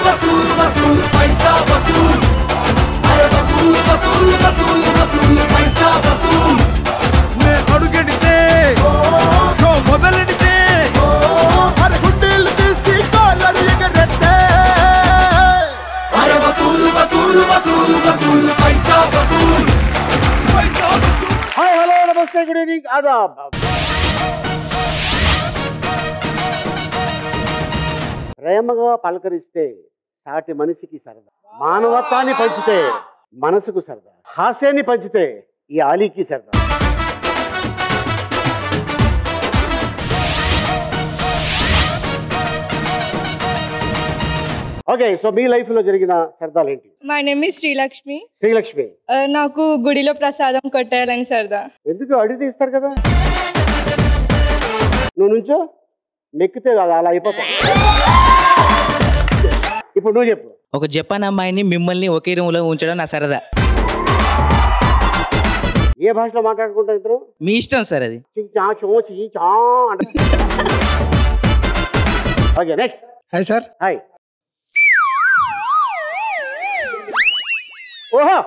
वसूल वसूल पैसा वसूल अरे वसूल वसूल वसूल वसूल पैसा वसूल నే అడుగెడితే షో మొదలెడితే అరే గుండీలు తీసి కాలర్ ఎగరేస్తే अरे वसूल वसूल वसूल वसूल पैसा वसूल hi hello namaste good evening ఆదాబ్ ప్రేమగా పలకరిస్తే సాటి మనిషికి సరదా మానవత్వాన్ని పంచితే మనసుకు సరదా హాస్యాన్ని పంచితే ఈ ఆలీకి సరదా ఓకే సో మీ లైఫ్ లో జరిగిన సరదాలు ఏంటి my name is Srilakshmi Srilakshmi ఆ, నాకు గుడిలో ప్రసాదం కొట్టాలని సరదా ఎందుకు అడిగితే ఇస్తారు కదా నువ్వు నుంచో నెక్కితే కదా అలా అయిపోతా ఇప్పుడు నువ్వు చెప్పు ఒక జపాన్ అమ్మాయిని మిమ్మల్ని ఒకే రూమ్లో ఉంచడం నా సరదా ఏ భాషలో మాట్లాడుకుంటా ఇద్దరు మీ ఇష్టం సార్ అది చా చో చీ చా అంట okay next hi sir hi ఓహో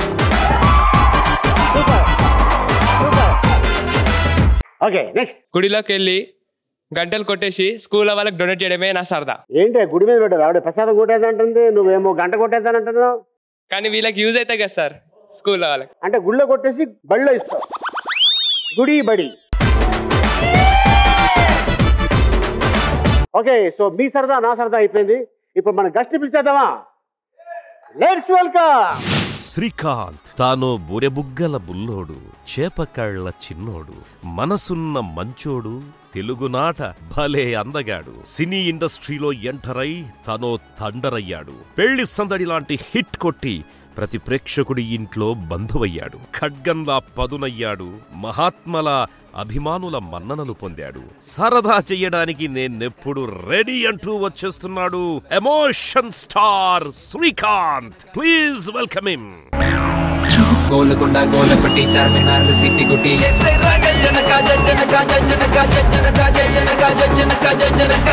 సూపర్ సూపర్ ఓకే నెక్స్ట్ గుడిలోకి వెళ్ళి గంటలు కొట్టేసి స్కూల్ వాళ్ళకి డొనేట్ చేయడమే నా సరదా ఏంటి గుడి మీద పెట్టావు ఆవిడ ప్రసాదం కొట్టేదంటుంది నువ్వేమో గంట కొట్టేద్దానంటున్నావు కానీ వీళ్ళకి యూజ్ అవుతాయి కదా సార్ స్కూల్ వాళ్ళకి అంటే గుళ్ళో కొట్టేసి బడిలో ఇస్తావు గుడి బడి ఓకే సో మీ సరదా నా సరదా అయిపోయింది ఇప్పుడు మనం గస్ట్ పిలిచేద్దామా లెట్స్ వెల్కమ్ శ్రీకాంత్ తాను బురెబుగ్గల బుల్లోడు చేపకళ్ళ చిన్నోడు మనసున్న మంచోడు తెలుగునాట భలే అందగాడు సినీ ఇండస్ట్రీలో ఎంటరై తనో తండరయ్యాడు పెళ్లి సందడి లాంటి హిట్ కొట్టి ప్రతి ప్రేక్షకుడి ఇంట్లో బంధువయ్యాడు ఖడ్గంలా పదునయ్యాడు మహాత్మల అభిమానుల మన్ననలు పొందాడు సరదా చెయ్యడానికి నేనెప్పుడు రెడీ అంటూ వచ్చేస్తున్నాడు emotion star Srikanth please welcome him Golconda గోలకొట్టి చార్మినార్ సిట్టి గుట్టి జనక జనక జనక జనక జనక జనక జనక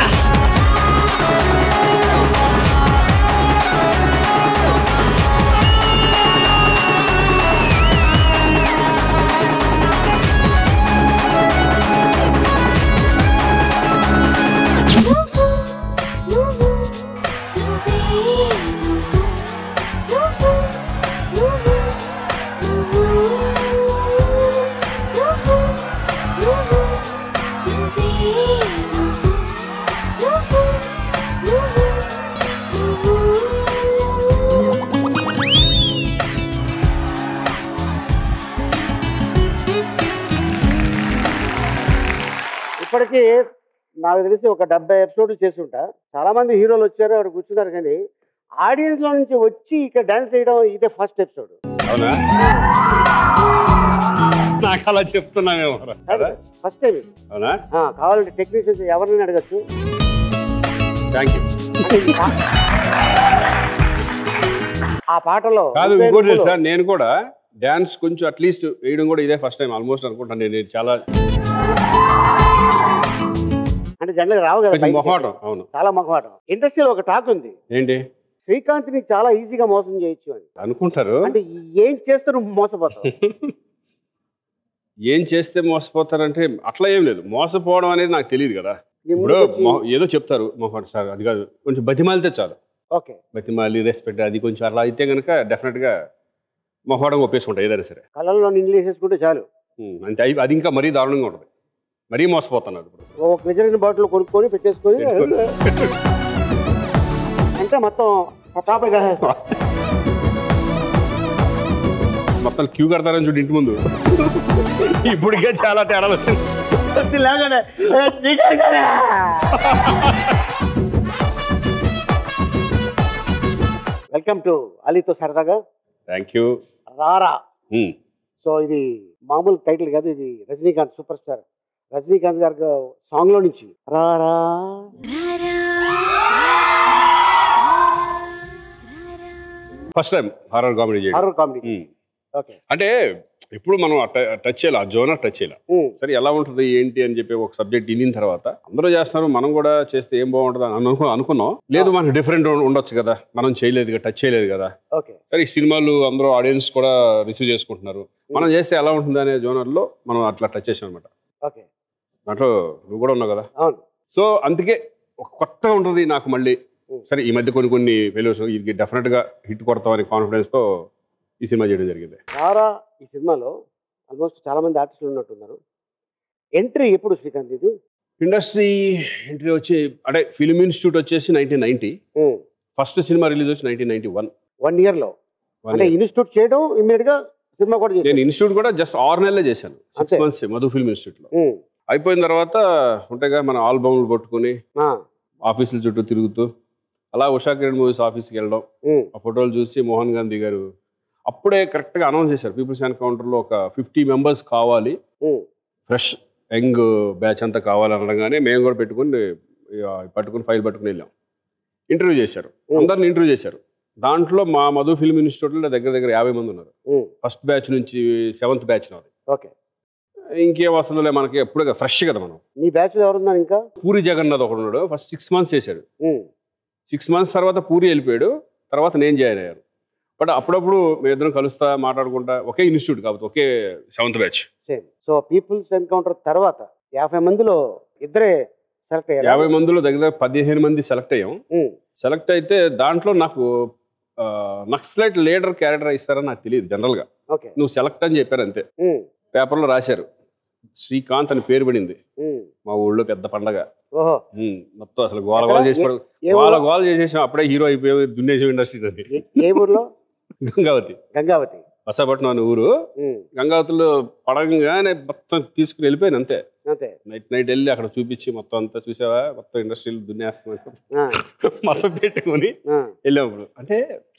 ఇప్పటికీ నాకు తెలిసి ఒక డెబ్బై ఎపిసోడ్లు చేసి ఉంటా చాలా మంది హీరోలు వచ్చారు అక్కడ కూర్చున్నారు కానీ ఆడియన్స్ లో నుంచి వచ్చి ఇక్కడ డాన్స్ చేయడం ఇదే ఫస్ట్ ఎపిసోడ్ అవునా నాకు అలా చెప్తున్నామేమో కదా ఫస్ట్ టైం ఇది. అవునా ఆ, కావాలంటే టెక్నీషియన్స్ ఎవరినైనా అడగచ్చు థ్యాంక్ యూ అంటే ఈ పా- ఆ పాటలో కాదు ముప్పై ఇంకోటి నిమిషాలు- సార్ నేను కూడా డాన్స్ కొంచెం అట్లీస్ట్ వేయడం కూడా ఇదే ఫస్ట్ టైం ఆల్మోస్ట్ అనుకుంటాను నేను ఇది చాలా అంటే జనరల్ రావు కదా కొంచెం బయటికి. మొహమాటం అవును చాలా మొహమాటం ఇండస్ట్రీలో ఒక టాక్ ఉంది ఏంటి శ్రీకాంత్ ని చాలా ఈజీగా మోసం చేయొచ్చు అని అనుకుంటారు అంటే ఏం చేస్తే నువ్వు మోసపోతావు ఏం చేస్తే మోసపోతారంటే అట్లా ఏం లేదు మోసపోవడం అనేది నాకు తెలియదు కదా నీ ఇప్పుడు ముందుకు వచ్చి- మొహ- ఏదో చెప్తారు మొహమాట సార్ అది కాదు కొంచెం బతిమాలితే చాలు ఓకే బతిమాలి రెస్పెక్ట్ అది కొంచెం అట్లా అయితే కనుక డెఫినెట్గా మొహమాటం ఒప్పేసుకుంటా ఏదైనా సరే కళ్ళల్లో నీళ్ళు వేసేసుకుంటే చాలు ఉమ్, అంతే అయి- అది ఇంకా మరీ దారుణంగా ఉంటుంది మరీ మోసపోతున్నారు ఇప్పుడు ఒక నిజమైన బాటిల్ కొనుక్కొని పెట్టేసుకొని అంటే మొత్తం టాప్ మొత్తం క్యూ కడతారని చూడు ఇంటి ముందు ఇప్పటికే చాలా తేడా వచ్చింది లేకనే ఏ, శ్రీకాంత్ గారా! వెల్కమ్ టు అలీతో సరదాగా థ్యాంక్ యూ రారా సో ఇది మామూలు టైటిల్ కాదు ఇది రజనీకాంత్ సూపర్ స్టార్ రజనీకాంత్ గారి సాంగ్ లో నుంచి రారా ఫస్ట్ టైం హారర్ కామెడీ చేయడం హారర్ కామెడీ ఉమ్. ఓకే అంటే ఇప్పుడు మనం టచ్ చేయాలి ఆ జోనర్ టచ్ చేయాలి సరే ఎలా ఉంటుంది ఏంటి అని చెప్పి ఒక సబ్జెక్ట్ వినిన తర్వాత అందరూ చేస్తున్నారు మనం కూడా చేస్తే ఏం బాగుంటుంది అని అనుకో అనుకున్నాం లేదు మనకు డిఫరెంట్ ఉండొచ్చు కదా మనం చేయలేదు కదా టచ్ చేయలేదు కదా ఓకే సరే ఈ సినిమాలు అందరూ ఆడియన్స్ కూడా రిసీవ్ చేసుకుంటున్నారు మనం చేస్తే ఎలా ఉంటుంది అనే జోనర్లో మనం అట్లా టచ్ చేసాం అనమాట ఓకే దాంట్లో నువ్వు కూడా ఉన్నావు కదా అవును సో అందుకే ఒక కొత్తగా ఉంటుంది నాకు మళ్ళీ సరే ఈ మధ్య కొన్ని కొన్ని ఫెయిల్యూర్స్ ఇది డెఫినెట్గా హిట్ కొడతామని కాన్ఫిడెన్స్తో ఈ సినిమా చేయడం జరిగింది సారా ఈ సినిమాలో ఆల్మోస్ట్ చాలా మంది ఆర్టిస్టులు ఉన్నట్టున్నారు ఎంట్రీ ఎప్పుడు శ్రీకాంత్ ఇది ఇండస్ట్రీ ఎంట్రీ వచ్చి అంటే ఫిలిం ఇన్స్టిట్యూట్ వచ్చేసి nineteen ninety first cinema release వచ్చి nineteen ninety one one year లో అంటే ఇన్స్టిట్యూట్ చేయడం ఇమీడియట్ గా సినిమా కూడా నేను చేశారు ఇన్స్టిట్యూట్ కూడా జస్ట్ ఆరు నెలలే చేశాను సిక్స్ అంతే. మంత్స్ మధు ఫిల్మ్ ఇన్స్టిట్యూట్లో ఉమ్, అయిపోయిన తర్వాత ఉంటాయిగా మన ఆల్బమ్లు పట్టుకుని ఆ, ఆఫీసుల చుట్టూ తిరుగుతూ అలా ఉషా కిరణ్ మూవీస్ ఆఫీస్కి వెళ్ళడం ఉమ్, ఆ ఫోటోలు చూసి మోహన్ గాంధీ గారు అప్పుడే కరెక్ట్గా అనౌన్స్ చేశారు పీపుల్స్ ఎన్కౌంటర్లో ఒక ఫిఫ్టీ మెంబర్స్ కావాలి ఉమ్, ఫ్రెష్ యంగ్ బ్యాచ్ అంతా కావాలి అనగానే మేము కూడా పెట్టుకుని ఇక పట్టుకుని ఫైల్ పట్టుకుని వెళ్ళాం ఇంటర్వ్యూ చేశారు అందరిని ఇంటర్వ్యూ చేశారు దాంట్లో మా మధు ఫిల్మ్ ఇన్స్టిట్యూట్లో దగ్గర దగ్గర యాభై మంది ఉన్నారు ఉమ్, ఫస్ట్ బ్యాచ్ నుంచి సెవెంత్ బ్యాచ్ నాది ఓకే ఇంకేం వస్తుందిలే మనకి ఎప్పుడు ఫ్రెష్ కదా మనం నీ బ్యాచ్ లో ఎవరున్నారు ఇంకా పూరి జగన్నాథ్ ఒకడు ఉన్నాడు ఫస్ట్ సిక్స్ మంత్స్ చేశాడు ఉమ్, సిక్స్ మంత్స్ తర్వాత పూరి వెళ్ళిపోయాడు తర్వాత నేను జాయిన్ అయ్యాను బట్ అప్పుడప్పుడు మేమిద్దరం కలుస్తా మాట్లాడుకుంటా ఒకే ఇన్స్టిట్యూట్ కాబట్టి ఒకే seventh batch same so peoples encounter తర్వాత యాభై మందిలో ఇద్దరే సెలెక్ట్ అయ్యారు యాభై మందిలో దగ్గర దగ్గర పదిహేను మంది సెలెక్ట్ అయ్యాం ఉమ్, సెలెక్ట్ అయితే దాంట్లో నాకు నక్సలైట్ లీడర్ క్యారెక్టర్ ఇస్తారని నాకు తెలియదు జనరల్గా ఓకే నువ్వు సెలెక్ట్ అని చెప్పారు అంతే ఉమ్, పేపర్లో రాశారు శ్రీకాంత్ అని పేరు పడింది ఉమ్, మా ఊళ్ళో పెద్ద పండగ ఓహో ఉమ్, మొత్తం అసలు గోల గోల చేసి పడు ఏ గోల ఊర్లో? గోల చేసేసాం అప్పుడే హీరో అయిపోయి దున్నేసాం ఇండస్ట్రీ ఏ- ఏ ఊర్లో గంగావతి గంగావతి బసాపట్నం అనే ఊరు ఉమ్, గంగావతిలో పడగానే మొత్తం తీసుకుని వెళ్ళిపోయాను అంతే అంతే నైట్ నైట్ వెళ్ళి అక్కడ చూపించి మొత్తం అంతా చూసావా మొత్తం ఇండస్ట్రీలు దున్నేస్తున్నాం ఆ, మొత్తం పెట్టుకొని ఆ, వెళ్ళాం ఇప్పుడు అంటే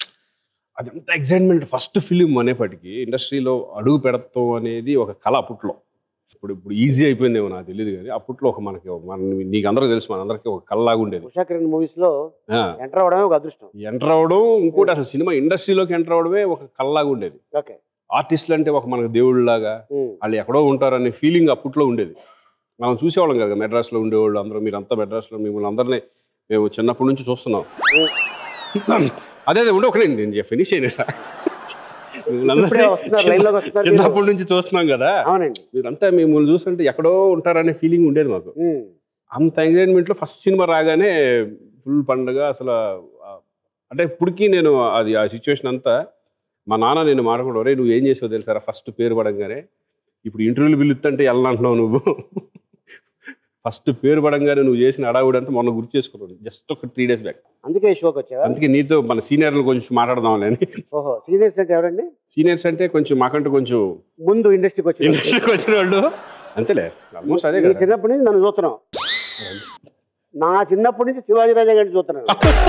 అదంతా ఎగ్జైట్మెంట్ ఫస్ట్ ఫిలిం అనేప్పటికీ ఇండస్ట్రీలో అడుగు పెడతాం అనేది ఒక కళ అప్పట్లో ఇప్పుడు ఇప్పుడు ఈజీ అయిపోయిందేమో నాకు తెలియదు కానీ అప్పట్లో ఒక మనకి ఒక- మన నీకు అందరూ తెలుసు మన అందరికీ ఒక కళలాగా ఉండేది ఉషా కిరణ్ మూవీస్ లో ఎంటర్ అవడమే ఒక అదృష్టం ఎంటర్ అవ్వడం ఇంకోటి అసలు సినిమా ఇండస్ట్రీలోకి ఎంటర్ అవడమే ఒక కళలాగా ఉండేది ఓకే ఆర్టిస్టులు అంటే ఒక మనకు దేవుళ్ళలాగా ఉమ్, వాళ్ళు ఎక్కడో ఉంటారనే ఫీలింగ్ అప్పట్లో ఉండేది మనం చూసేవాళ్ళం కదా మెడ్రాస్లో ఉండేవాళ్ళు అందరూ మీరు అంతా మెడ్రాస్లో మిమ్మల్ని అందరినీ మేము చిన్నప్పటి నుంచి చూస్తున్నాం అదే అదే ఉండే ఒకనే నేను ఫినిష్ అయినా ఇప్పుడే వస్తున్నారు, line లోకి వస్తున్నారు మీరు. చిన్నప్పటి నుంచి చూస్తున్నాం కదా అవునండి మీరంతా మిమ్మల్ని చూస్తుంటే ఎక్కడో ఉంటారనే ఫీలింగ్ ఉండేది మాకు ఉమ్, అంత ఎంజాయ్మెంట్లో ఫస్ట్ సినిమా రాగానే ఫుల్ పండుగ అసలు ఆ, అంటే ఇప్పటికీ నేను అది ఆ సిచ్యువేషన్ అంతా మా నాన్న నేను మాట్లాడు రే నువ్వు ఏం చేసావు తెలుసారా ఫస్ట్ పేరు పడంగానే ఇప్పుడు ఇంటర్వ్యూలు పిలుస్తుంటే వెళ్ళనంటున్నావు నువ్వు ఫస్ట్ పేరు పడంగానే నువ్వు చేసిన అడావుడు అంతా మొన్న గుర్తు చేసుకున్నాను జస్ట్ ఒక త్రీ డేస్ బ్యాక్ అందుకే ఈ షోకి వచ్చావా అందుకే నీతో మన సీనియర్లు కొంచెం మాట్లాడదాంలే అని ఓహో సీనియర్స్ అంటే ఎవరండి సీనియర్స్ అంటే కొంచెం మాకంటే కొంచెం ముందు ఇండస్ట్రీకి వచ్చి ఇండస్ట్రీకి వచ్చిన వాళ్ళు అంతేలే ఆల్మోస్ట్ అదే నీ కదా చిన్నప్పటి నుంచి నన్ను చూస్తున్నావు నా చిన్నప్పటి నుంచి శివాజీ రాజా గారిని చూస్తున్నాను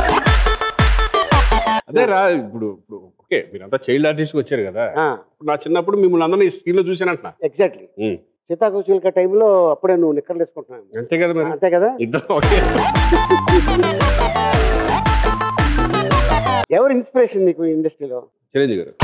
అదే రా ఇప్పుడు ఇప్పుడు ఓకే మీరంతా చైల్డ్ ఆర్టిస్ట్ వచ్చారు కదా ఆ, ఇప్పుడు నా చిన్నప్పుడు మిమ్మల్ని అందరినీ స్క్రీన్ లో చూసానంటున్నా ఎగ్జాక్ట్లీ ఉమ్. సీతాకోచిలక టైంలో అప్పుడే నువ్వు నిక్కర్లు వేసుకుంటున్నాను అంతే కదా మరి అంతే కదా ఇద్దరు ఓకే ఎవరు ఇన్స్పిరేషన్ నీకు ఇండస్ట్రీలో చిరంజీవి గారు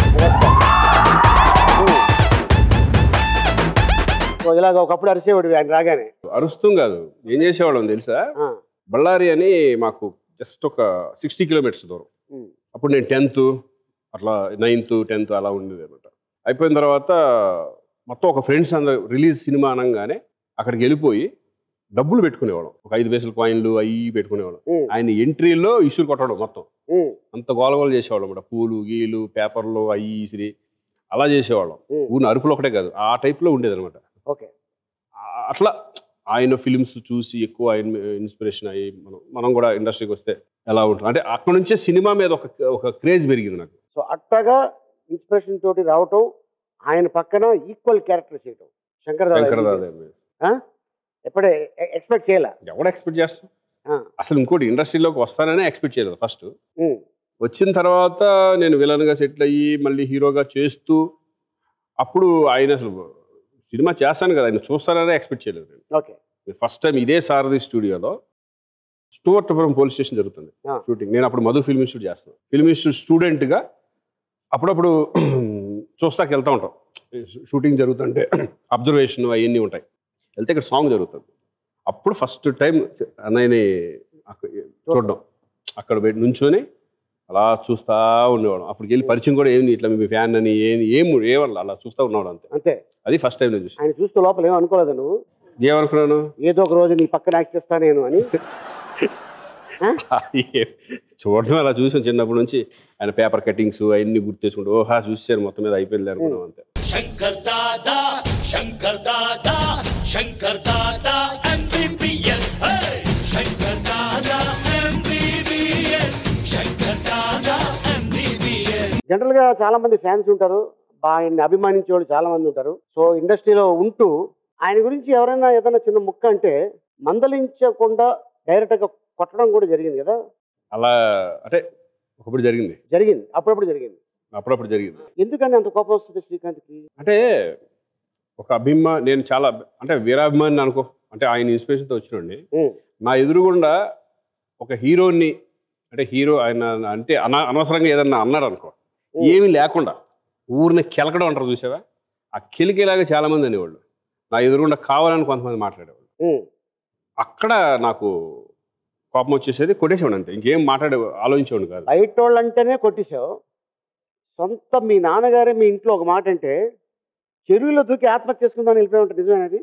సో ఇలాగ ఒకప్పుడు అరిసేవాడు ఆయన రాగానే అరుస్తాం కాదు ఏం చేసేవాళ్ళం తెలుసా ఆ, బళ్ళారి అని మాకు జస్ట్ ఒక సిక్స్టీ కిలోమీటర్స్ దూరం ఉమ్, అప్పుడు నేను టెన్త్ అట్లా నైన్త్ టెన్త్ అలా ఉండేది అనమాట అయిపోయిన తర్వాత మొత్తం ఒక ఫ్రెండ్స్ అందరు రిలీజ్ సినిమా అనగానే అక్కడికి వెళ్ళిపోయి డబ్బులు పెట్టుకునేవాళ్ళం ఒక ఐదు పైసలు కాయిన్లు అవి పెట్టుకునేవాళ్ళం ఉమ్, ఆయన ఎంట్రీలో ఇష్యూలు కొట్టడం మొత్తం ఉమ్, అంత గోలగోల చేసేవాళ్ళం అనమాట పూలు గీలు పేపర్లు అవి ఇసిరి అలా చేసేవాళ్ళం ఉమ్, ఊరిని అరుపులు ఒకటే కాదు ఆ టైప్లో ఉండేది అనమాట ఓకే అట్లా ఆయన ఫిలిమ్స్ చూసి ఎక్కువ ఆయన ఇన్స్పిరేషన్ అయ్యి మనం మనం కూడా ఇండస్ట్రీకి వస్తే ఎలా ఉంటుంది అంటే అక్కడ నుంచే సినిమా మీద ఒక ఒక క్రేజ్ పెరిగింది నాకు సో అట్టగా ఇన్స్పిరేషన్ తోటి రావటం ఆయన పక్కన ఈక్వల్ క్యారెక్టర్ చేయటం శంకర్ శంకర్ దాదా దాదా ఎప్పుడే ఎక్స్పెక్ట్ చేయలే ఎవడ ఎక్స్పెక్ట్ చేస్తాం ఆ, అసలు ఇంకోటి ఇండస్ట్రీలోకి వస్తాననే ఎక్స్పెక్ట్ చేయలేదు ఫస్ట్ ఉమ్, వచ్చిన తర్వాత నేను విలన్గా సెటిల్ అయ్యి మళ్ళీ హీరోగా చేస్తూ అప్పుడు ఆయన అసలు సినిమా చేస్తాను కదా ఆయన చూస్తాననే ఎక్స్పెక్ట్ చేయలేదు నేను ఓకే ఫస్ట్ టైం ఇదే సారథి స్టూడియోలో స్టూవర్టపురం పోలీస్ స్టేషన్ జరుగుతుంది ఆ. షూటింగ్ నేను అప్పుడు మధు ఫిల్మ్ ఇన్స్టిట్యూట్ చేస్తాను ఫిల్మ్ ఇన్స్టిట్యూట్ స్టూడెంట్గా అప్పుడప్పుడు చూస్తాకి వెళ్తూ ఉంటాం షూటింగ్ జరుగుతుంటే అబ్జర్వేషన్ అవన్నీ ఉంటాయి వెళ్తే ఇక్కడ సాంగ్ జరుగుతుంది అప్పుడు ఫస్ట్ టైం అన్నయ్యని అక్క- చూడడం అక్కడ పెట్టి నుంచొని అలా చూస్తూ ఉండేవాడు అప్పటికి వెళ్ళి పరిచయం కూడా ఏంది ఇట్లా మీ ఫ్యాన్ అని ఏం ఏం ఏమన్నా అలా చూస్తూ ఉన్నాడు అంతే అంతే అది ఫస్ట్ టైం నేను చూసి ఆయన చూస్తూ లోపల ఏం అనుకోలేదు నువ్వు ఏమనుకున్నాను ఏదో ఒక రోజు నీ పక్కన యాక్ట్ చేస్తా నేను అని చూడడం అలా చూసాం చిన్నప్పటి నుంచి ఆయన పేపర్ కటింగ్స్ అవన్నీ గుర్తు తెచ్చుకుంటూ ఓహా చూసాను మొత్తం మీద అయిపోయింది అనుకున్నాం అంతే Shankar Dada Shankar Dada Shankar Dada MBBS Shankar Dada MBBS Shankar Dada MBBS general గా చాలా మంది ఫ్యాన్స్ ఉంటారు బా- ఆయన్ని అభిమానించే వాళ్ళు చాలా మంది ఉంటారు సో ఇండస్ట్రీలో ఉంటూ ఆయన గురించి ఎవరైనా ఏదైనా చిన్న ముక్క అంటే మందలించకుండా డైరెక్ట్ గా కొట్టడం కూడా జరిగింది కదా అలా అంటే ఒకప్పుడు జరిగింది జరిగింది అప్పుడప్పుడు జరిగింది అప్పుడప్పుడు జరిగింది ఎందుకని అంత కోపం వస్తుంది శ్రీకాంత్కి అంటే ఒక అభిమా నేను చాలా అంటే వీరాభిమాని అనుకో అంటే ఆయన ఇన్స్పిరేషన్తో వచ్చినండి ఉమ్, నా ఎదురుగుండా ఒక హీరోని అంటే హీరో ఆయన అంటే అన అనవసరంగా ఏదన్నా అన్నాడు అనుకో ఉమ్. ఏమీ లేకుండా ఊరిని కెలకడం అంటారు చూసావా ఆ కెలికేలాగా చాలా మంది అనేవాళ్ళు నా ఎదురుగుండా కావాలని కొంతమంది మాట్లాడేవాళ్ళు ఉమ్, అక్కడ నాకు కోపం వచ్చేసేది కొట్టేసేవాడు అంతే ఇంకేం మాట్లాడే ఆలోచించేవాడు కాదు బయట వాళ్ళు అంటేనే కొట్టేశావు సొంత మీ నాన్నగారే మీ ఇంట్లో ఒక మాట అంటే చెరువులో దూకి ఆత్మహత్య చేసుకుందామని వెళ్ళిపోయి ఉంటారు నిజమేనది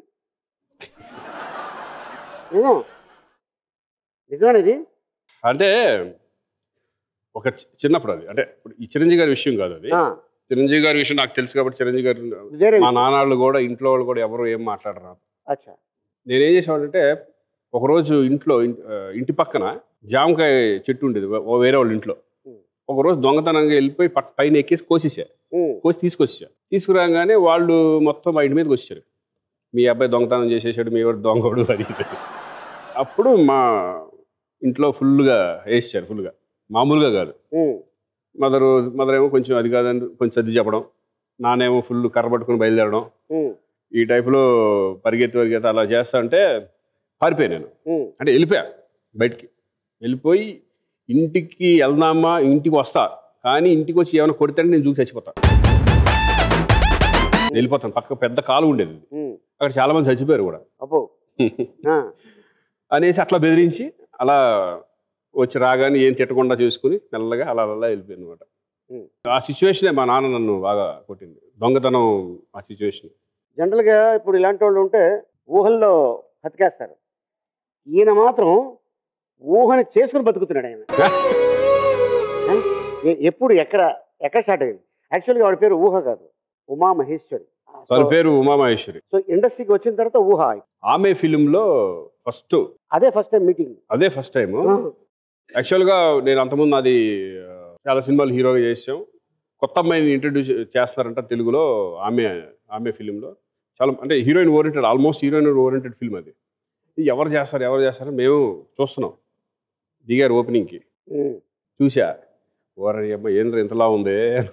నిజం నిజమేనది అంటే ఒక చి- చిన్నప్పుడు అది అంటే ఇప్పుడు ఈ చిరంజీవి గారి విషయం కాదు అది ఆ, చిరంజీవి గారి విషయం నాకు తెలుసు కాబట్టి చిరంజీవి గారు వేరే మా విషయం. నాన్నవాళ్ళు కూడా ఇంట్లో వాళ్ళు కూడా ఎవరు ఏం మాట్లాడరు అచ్చా నేనేం చేసేవాడంటే ఒకరోజు ఇంట్లో ఇన్- ఆ, ఇంటి పక్కన జామకాయ చెట్టు ఉండేది ఓ వేరే వాళ్ళ ఇంట్లో ఉమ్. ఒకరోజు దొంగతనంగా వెళ్ళిపోయి పట్- పైన ఎక్కేసి కోసేసా ఉమ్, కోసి తీసుకొచ్చా తీసుకురాగానే వాళ్ళు మొత్తం మా ఇంటి మీదకి వచ్చారు మీ అబ్బాయి దొంగతనం చేసేసాడు మీ ఎవరు దొంగడు అది ఇది. అప్పుడు మా ఇంట్లో ఫుల్గా వేసారు ఫుల్గా మామూలుగా కాదు ఉమ్, మదరు మదర్ ఏమో కొంచెం అది కాదని కొంచెం సర్ది చెప్పడం నానేమో ఫుల్ కర్ర పట్టుకుని బయలుదేరడం ఉమ్, ఈ టైపులో పరిగెత్తి పరిగెత్తి అలా చేస్తా అంటే పారిపోయాను నేను ఉమ్. అంటే వెళ్ళిపోయా బయటికి వెళ్ళిపోయి ఇంటికి వెళ్దామా ఇంటికి వస్తా కానీ ఇంటికి వచ్చి ఏమైనా కొడితే నేను చూసి చచ్చిపోతా వెళ్ళిపోతాను పక్క పెద్ద కాలు ఉండేది ఉమ్. అక్కడ చాలా మంది చచ్చిపోయారు కూడా అబ్బో ఆ, అనేసి అట్లా బెదిరించి అలా వచ్చి రాగానే ఏం తిట్టకుండా చేసుకుని మెల్లగా అలా అలా వెళ్ళిపోయింది అనమాట ఉమ్. ఆ సిచ్యువేషనే మా నాన్న నన్ను బాగా కొట్టింది దొంగతనం ఆ సిచ్యువేషన్ జనరల్గా ఇప్పుడు ఇలాంటి వాళ్ళు ఉంటే ఊహల్లో బతికేస్తారు ఈయన మాత్రం ఊహని చేసుకుని బతుకుతున్నాడు ఆయన ఆ? ఎ- ఎప్పుడు ఎక్కడ ఎక్కడ స్టార్ట్ అయింది యాక్చువల్గా వాడి పేరు ఊహ కాదు ఉమా మహేశ్వరి తన పేరు ఉమామహేశ్వరి సో ఇండస్ట్రీకి వచ్చిన తర్వాత ఊహ ఆమె ఫిలింలో ఫస్ట్ అదే ఫస్ట్ టైం మీటింగ్ అదే ఫస్ట్ టైం యాక్చువల్గా నేను అంతకుముందు అది ఆ, చాలా సినిమాలు హీరోగా చేసాం కొత్త అమ్మాయిని ఇంట్రడ్యూస్ చేస్తారంట తెలుగులో ఆమె ఆమె ఫిలింలో చాలా అంటే heroine oriented almost heroine oriented film అది ఇది ఎవరు చేస్తారు ఎవరు చేస్తారు మేము చూస్తున్నాం దిగారు ఓపెనింగ్కి చూసా ఓరని అమ్మ ఏంద్ర ఇంతలా ఉంది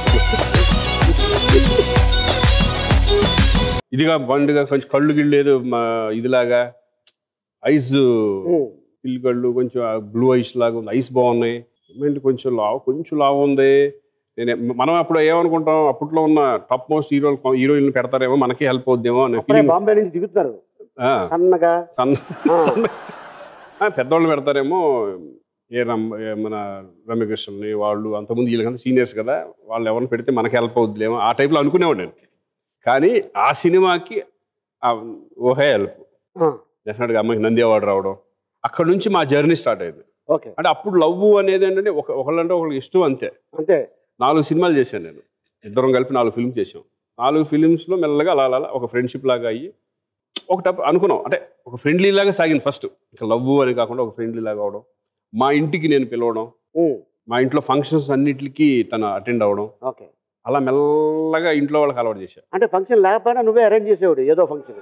ఇదిగా బండుగా కొంచెం కళ్ళు గిళ్ళు ఏదో మా ఇదిలాగా ఐస్ పిల్లి కళ్ళు కొంచెం బ్లూ ఐస్ లాగా ఉంది ఐస్ బాగున్నాయి ఏంటి కొంచెం లావు కొంచెం లావు ఉంది నేను మనం అప్పుడు ఏమనుకుంటాం అప్పట్లో ఉన్న టాప్ మోస్ట్ హీరోలు హీరోయిన్లు పెడతారేమో మనకి హెల్ప్ అవుద్దేమో అనే అప్పుడే ఫీలింగ్ బాంబే నుంచి దిగుతున్నారు సన్నగా సన్న ఆ, ఆ, పెద్దవాళ్ళు పెడతారేమో ఏ రమ్ ఏ మన రమ్యకృష్ణని వాళ్ళు అంతకుముందు వీళ్ళకంతా సీనియర్స్ కదా వాళ్ళు ఎవరిని పెడితే మనకి హెల్ప్ అవుద్దిలేమో ఆ టైప్లో అనుకునేవాడు నేను కానీ ఆ సినిమాకి ఆ ఊహే హెల్ప్ ఆ, డెఫినెట్గా అమ్మాయికి నంది అవార్డు రావడం అక్కడ నుంచి మా జర్నీ స్టార్ట్ అయింది ఓకే అంటే అప్పుడు లవ్ అనేది ఏంటంటే ఒక ఒకళ్ళంటే ఒకళ్ళకి ఇష్టం అంతే అంతే నాలుగు సినిమాలు చేశాను నేను ఇద్దరం కలిపి నాలుగు ఫిల్మ్స్ చేసాం నాలుగు ఫిలిమ్స్లో మెల్లగా అలా అలా అలా ఒక ఫ్రెండ్షిప్ లాగా అయ్యి ఒక టప్ అనుకున్నాం అంటే ఒక ఫ్రెండ్లీ లాగా సాగింది ఫస్ట్ ఇంకా లవ్ అని కాకుండా ఒక ఫ్రెండ్లీ లాగా అవడం మా ఇంటికి నేను పిలవడం ఉమ్, మా ఇంట్లో ఫంక్షన్స్ అన్నిటికీ తను అటెండ్ అవ్వడం ఓకే అలా మెల్లగా ఇంట్లో వాళ్ళకి అలవాటు చేశాను అంటే ఫంక్షన్ లేకపోయినా నువ్వే అరేంజ్ చేసేవాడు ఏదో ఫంక్షన్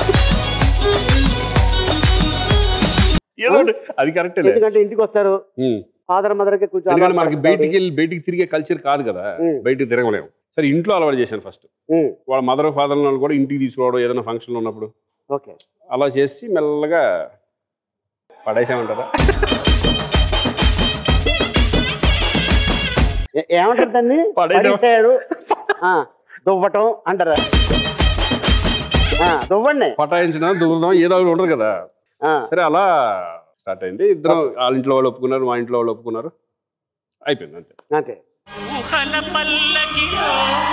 ఏదో ఒకటి, అది కరెక్టే ఎందుకంటే ఇంటికి వస్తారు ఫాదర్ మదర్ కి కొంచెం ఎందుకంటే అలవాటు మనకి పడుతుంది. బయటికి వెళ్ళి బయటికి తిరిగే కల్చర్ కాదు కదా ఉమ్. బయటికి తిరగలేము సరే ఇంట్లో అలవాటు చేశాను ఫస్ట్ ఉమ్, వాళ్ళ మదర్ ఫాదర్ వాళ్ళు కూడా ఇంటికి తీసుకోవడం ఏదైనా ఫంక్షన్ ఉన్నప్పుడు ఓకే అలా చేసి మెల్లగా పడేసామంటారా ఏ- ఏమంటారు దాన్ని పడేసాం. పడేసాడు ఆ, దువ్వటం అంటారా ఆ, దువ్వండి పటాయించడం దూరం ఏదో ఒకటి ఉండదు కదా ఆ, సరే అలా స్టార్ట్ అయింది ఇద్దరు వాళ్ళ ఇంట్లో వాళ్ళు ఒప్పుకున్నారు మా ఇంట్లో వాళ్ళు ఒప్పుకున్నారు అయిపోయింది అంతే అంతే ఊహల పల్లకిలో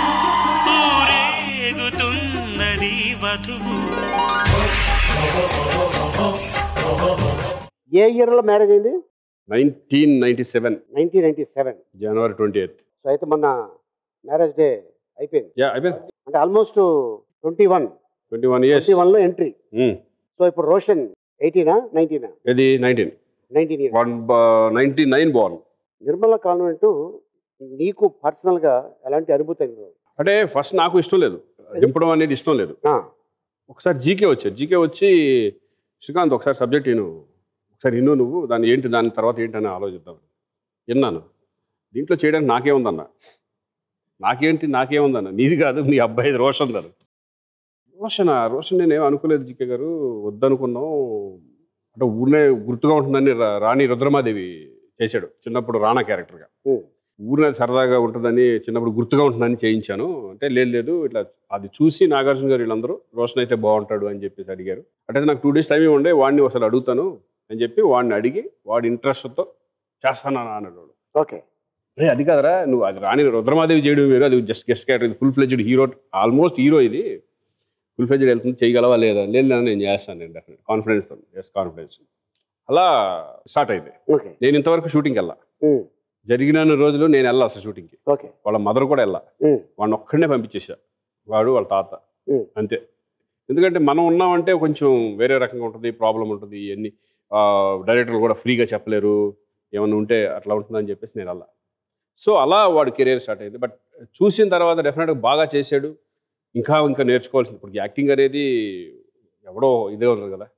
ఊరేగుతున్నది వధువు ఏ ఇయర్లో మ్యారేజ్ అయింది nineteen ninety seven nineteen ninety seven January twenty eighth so అయితే మొన్న మ్యారేజ్ డే అయిపోయింది యా అయిపోయింది అంటే almost twenty one twenty one years twenty వన్లో ఎంట్రీ సో ఇప్పుడు రోషన్ ఎయిటీనా నైన్టీనా ఇది nineteen nineteen years one ninety nine born Nirmala convent నీకు పర్సనల్గా ఎలాంటి అనుభూతి అయింది అంటే ఫస్ట్ నాకు ఇష్టం లేదు దింపడం అనేది ఇష్టం లేదు ఆ, ఒకసారి జీకే వచ్చారు జీకే వచ్చి శ్రీకాంత్ ఒకసారి సబ్జెక్ట్ విను ఒకసారి విను నువ్వు దాని ఏంటి దాని తర్వాత ఏంటని ఆలోచిద్దాం విన్నాను దీంట్లో చేయడానికి నాకేముందన్న నాకేంటి నాకేముందన్న నీది కాదు నీ అబ్బాయి రోషన్ దాను రోషన్ రోషన్ నేనేం అనుకోలేదు జీకే గారు వద్దనుకున్నాం అంటే ఊరినే గుర్తుగా ఉంటుందని రా- రాణి రుద్రమాదేవి చేశాడు చిన్నప్పుడు రాణా క్యారెక్టర్గా ఉమ్, ఊరినే సరదాగా ఉంటుందని చిన్నప్పుడు గుర్తుగా ఉంటుందని చేయించాను అంటే లేదు లేదు ఇట్లా అది చూసి నాగార్జున గారు వీళ్ళందరూ రోషన్ అయితే బాగుంటాడు అని చెప్పేసి అడిగారు అంటే నాకు టూ డేస్ టైం ఉండే వాడిని అసలు అడుగుతాను అని చెప్పి వాడిని అడిగి వాడి ఇంట్రెస్ట్తో చేస్తానా అన్నాడు వాడు. ఓకే రే అది కాదరా నువ్వు అది రాని రుద్రమాదేవి చేయడం వేరు అది just guest character full fledged hero almost hero ఇది ఫుల్ ఫ్లెజ్డ్ వెళ్తుంది చేయగలవా లేదా లేదు లేదు, నేను చేస్తాను నేను డెఫినెట్ కాన్ఫిడెన్స్ ఎస్ కాన్ఫిడెన్స్ అలా స్టార్ట్ అయింది ఓకే నేను ఇంతవరకు షూటింగ్కి వెళ్ళా ఉమ్, జరిగిన రోజులు నేను వెళ్ళా అసలు షూటింగ్కి ఓకే వాళ్ళ మదర్ కూడా వెళ్ళా ఉమ్, వాడిని ఒక్కడనే పంపించేసా వాడు వాళ్ళ తాత ఉమ్. అంతే ఎందుకంటే మనం ఉన్నామంటే కొంచెం వేరే రకంగా ఉంటుంది ప్రాబ్లం ఉంటుంది ఇవన్నీ డైరెక్టర్లు కూడా ఫ్రీగా చెప్పలేరు ఏమన్నా ఉంటే అట్లా ఉంటుందని చెప్పేసి నేను అలా సో అలా వాడు కెరీర్ స్టార్ట్ అయింది బట్ చూసిన తర్వాత డెఫినెట్గా బాగా చేశాడు ఇంకా ఇంకా నేర్చుకోవాల్సింది ఇప్పుడు యాక్టింగ్ అనేది ఎవడో ఇదే ఉండదు కదా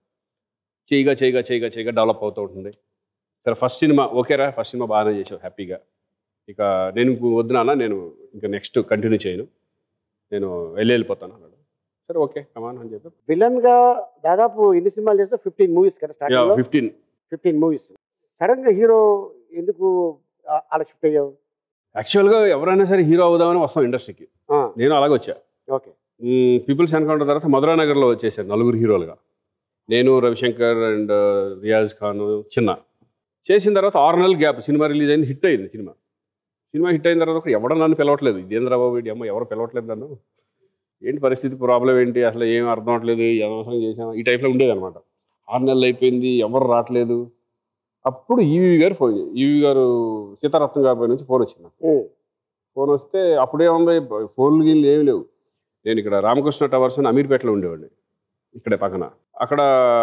చేయగా చేయగా చేయగా చేయగా డెవలప్ అవుతూ ఉంటుంది సరే ఫస్ట్ సినిమా ఓకేరా ఫస్ట్ సినిమా బాగానే చేసావు హ్యాపీగా ఇక నేను ఇంకో వద్దు నాన్న నేను ఇంకా నెక్స్ట్ కంటిన్యూ చేయను నేను వెళ్ళి వెళ్ళిపోతాను అన్నాడు సరే ఓకే కమాన్ అని చెప్పి విలన్ గా దాదాపు ఎన్ని సినిమాలు చేస్తే ఫిఫ్టీన్ మూవీస్ కదా స్టార్టింగ్ లో ఫిఫ్టీన్ ఫిఫ్టీన్ మూవీస్ సడన్ గా హీరో ఎందుకు ఆ- అలా షిఫ్ట్ అయ్యావు యాక్చువల్గా ఎవరైనా సరే హీరో అవుదామని వస్తాం ఇండస్ట్రీకి ఆ, నేను అలాగే వచ్చా ఓకే పీపుల్స్ ఎన్కౌంటర్ తర్వాత మధురానగర్లో వచ్చేసాను నలుగురు హీరోలుగా నేను రవిశంకర్ అండ్ రియాజ్ ఖాన్ చిన్న చేసిన తర్వాత ఆరు నెలల గ్యాప్ సినిమా రిలీజ్ అయింది హిట్ అయింది సినిమా సినిమా హిట్ అయిన తర్వాత కూడా ఎవడ నన్ను పిలవట్లేదు ఇదేంద్ర బాబు వీడి అమ్మ ఎవరు పిలవట్లేదు నన్ను ఏంటి పరిస్థితి ప్రాబ్లం ఏంటి అసలు ఏం అర్థం అవట్లేదు అనవసరం చేసాం ఈ టైప్లో ఉండేది అనమాట ఆరు నెలలు అయిపోయింది ఎవరు రావట్లేదు అప్పుడు ఈవీ గారు ఫోన్ ఈవీ గారు సీతారత్నం గారి నుంచి ఫోన్ వచ్చింది నాకు. ఉమ్, ఫోన్ వస్తే అప్పుడే ఉంది ఫోన్లు గీన్లు ఏమి లేవు నేను ఇక్కడ రామకృష్ణ టవర్స్ అని అమీర్పేటలో ఉండేవాడిని ఇక్కడే పక్కన అక్కడ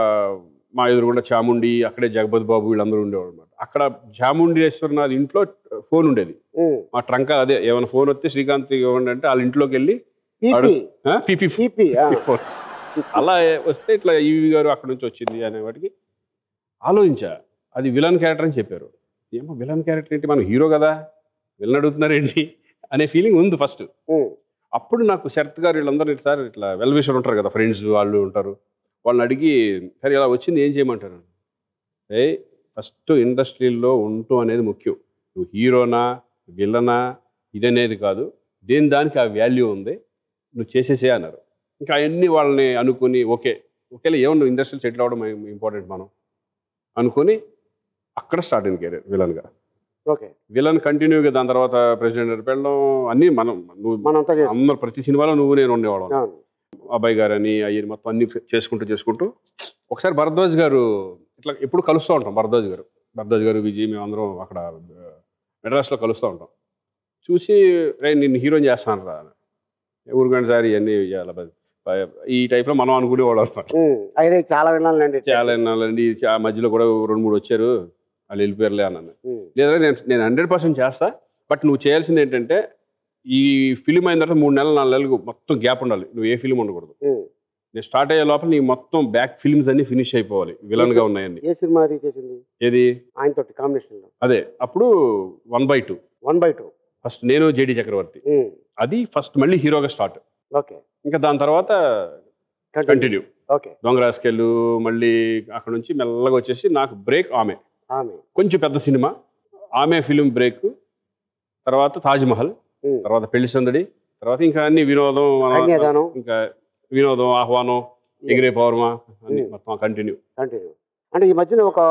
మా ఎదురుగుండా చాముండి అక్కడే జగపతి బాబు వీళ్ళందరూ ఉండేవాడు అనమాట అక్కడ చాముండేశ్వరనాథ్ ఇంట్లో ఫోన్ ఉండేది ఉమ్. మా ట్రంక్ అదే ఏమైనా ఫోన్ వస్తే శ్రీకాంత్ ఇవ్వండి అంటే వాళ్ళ ఇంట్లోకి వెళ్ళి పీపీ పీపీ పీపీ ఆ, ఫోన్ అలా వస్తే ఇట్లా ఈవి గారు అక్కడ నుంచి వచ్చింది అనే వాటికి ఆలోచించా అది విలన్ క్యారెక్టర్ అని చెప్పారు ఏమో విలన్ క్యారెక్టర్ ఏంటి మనం హీరో కదా విలన్ అడుగుతున్నారేంటి అనే ఫీలింగ్ ఉంది ఫస్ట్ ఉమ్, అప్పుడు నాకు శరత్ గారు వీళ్ళందరూ ఇట్లా సార్ ఇట్లా వెల్ విషర్ ఉంటారు కదా ఫ్రెండ్స్ వాళ్ళు ఉంటారు వాళ్ళని అడిగి సరే ఇలా వచ్చింది ఏం చేయమంటారు ఏ ఫస్ట్ ఇండస్ట్రీలో ఉంటూ అనేది ముఖ్యం నువ్వు హీరోనా విల్లనా ఇదనేది కాదు దేని దానికి ఆ వాల్యూ ఉంది నువ్వు చేసేసే అన్నారు ఇంకా అవన్నీ వాళ్ళని అనుకుని ఓకే ఓకేలే ఏమన్నా ఇండస్ట్రీలో సెటిల్ అవ్వడం ఇంపార్టెంట్ మనం అనుకొని అక్కడ స్టార్ట్ అయింది కెరీర్ విలన్గా ఓకే విలన్ కంటిన్యూగా దాని తర్వాత ప్రెసిడెంట్ వెళ్ళడం అన్నీ మనం నువ్వు మనంతా చేస్తాం అందరు ప్రతి సినిమాలో నువ్వు నేను ఉండేవాళ్ళం అవును. అబ్బాయి గారు అని అయ్యి మొత్తం అన్ని చేసుకుంటూ చేసుకుంటూ ఒకసారి భరద్వాజ్ గారు ఇట్లా ఎప్పుడు కలుస్తూ ఉంటాం భరద్వాజ్ గారు భరద్వాజ్ గారు విజయ్ మేమందరం అక్కడ ఆ, మెడ్రాస్లో కలుస్తూ ఉంటాం చూసి రే నిన్ను హీరోని చేస్తాను రా అని. ఊరుకోండి సార్ ఇవన్నీ ఇయ్యాల బ- బ- ఈ టైప్లో మనం అనుకునేవాళ్ళం అనమాట ఉమ్, అయితే చాలా వినాలండి చాలా ఎన్నాళ్ళండి ఆ మధ్యలో కూడా రెండు మూడు వచ్చారు వాళ్ళు వెళ్ళిపోయారులే అన్నాను ఉమ్, లేదా నేను నేను హండ్రెడ్ పర్సెంట్ చేస్తా బట్ నువ్వు చేయాల్సింది ఏంటంటే ఈ ఫిలిం అయిన తర్వాత మూడు నెలలు నాలుగు నెలలు మొత్తం గ్యాప్ ఉండాలి నువ్వు ఏ ఫిలిం ఉండకూడదు ఉమ్. నేను స్టార్ట్ అయ్యే లోపల నీ మొత్తం బ్యాక్ ఫిల్మ్స్ అన్ని ఫినిష్ అయిపోవాలి విలన్గా ఉన్నాయన్ని ఏ సినిమా అది చేసింది ఏది ఆయనతోటి కాంబినేషన్ లో అదే అప్పుడు one by two one by two first నేను జేడి చక్రవర్తి అది ఫస్ట్ మళ్ళీ హీరోగా స్టార్ట్ ఓకే ఇంకా దాని తర్వాత కంటిన్యూ ఓకే దొంగరాసుకెళ్ళు మళ్ళీ అక్కడ నుంచి మెల్లగా వచ్చేసి నాకు బ్రేక్ ఆమె ఆమె కొంచెం పెద్ద సినిమా ఆమె ఫిలిం బ్రేక్ తర్వాత తాజ్ మహల్ ఉమ్, తర్వాత పెళ్లి సందడి తర్వాత ఇంకా అన్ని వినోదం మన- కన్యాదానం. ఇంకా వినోదం ఆహ్వానం ఎగిరే పౌర్మ అన్ని ఉమ్. మొత్తం కంటిన్యూ కంటిన్యూ అంటే ఈ మధ్యన ఒక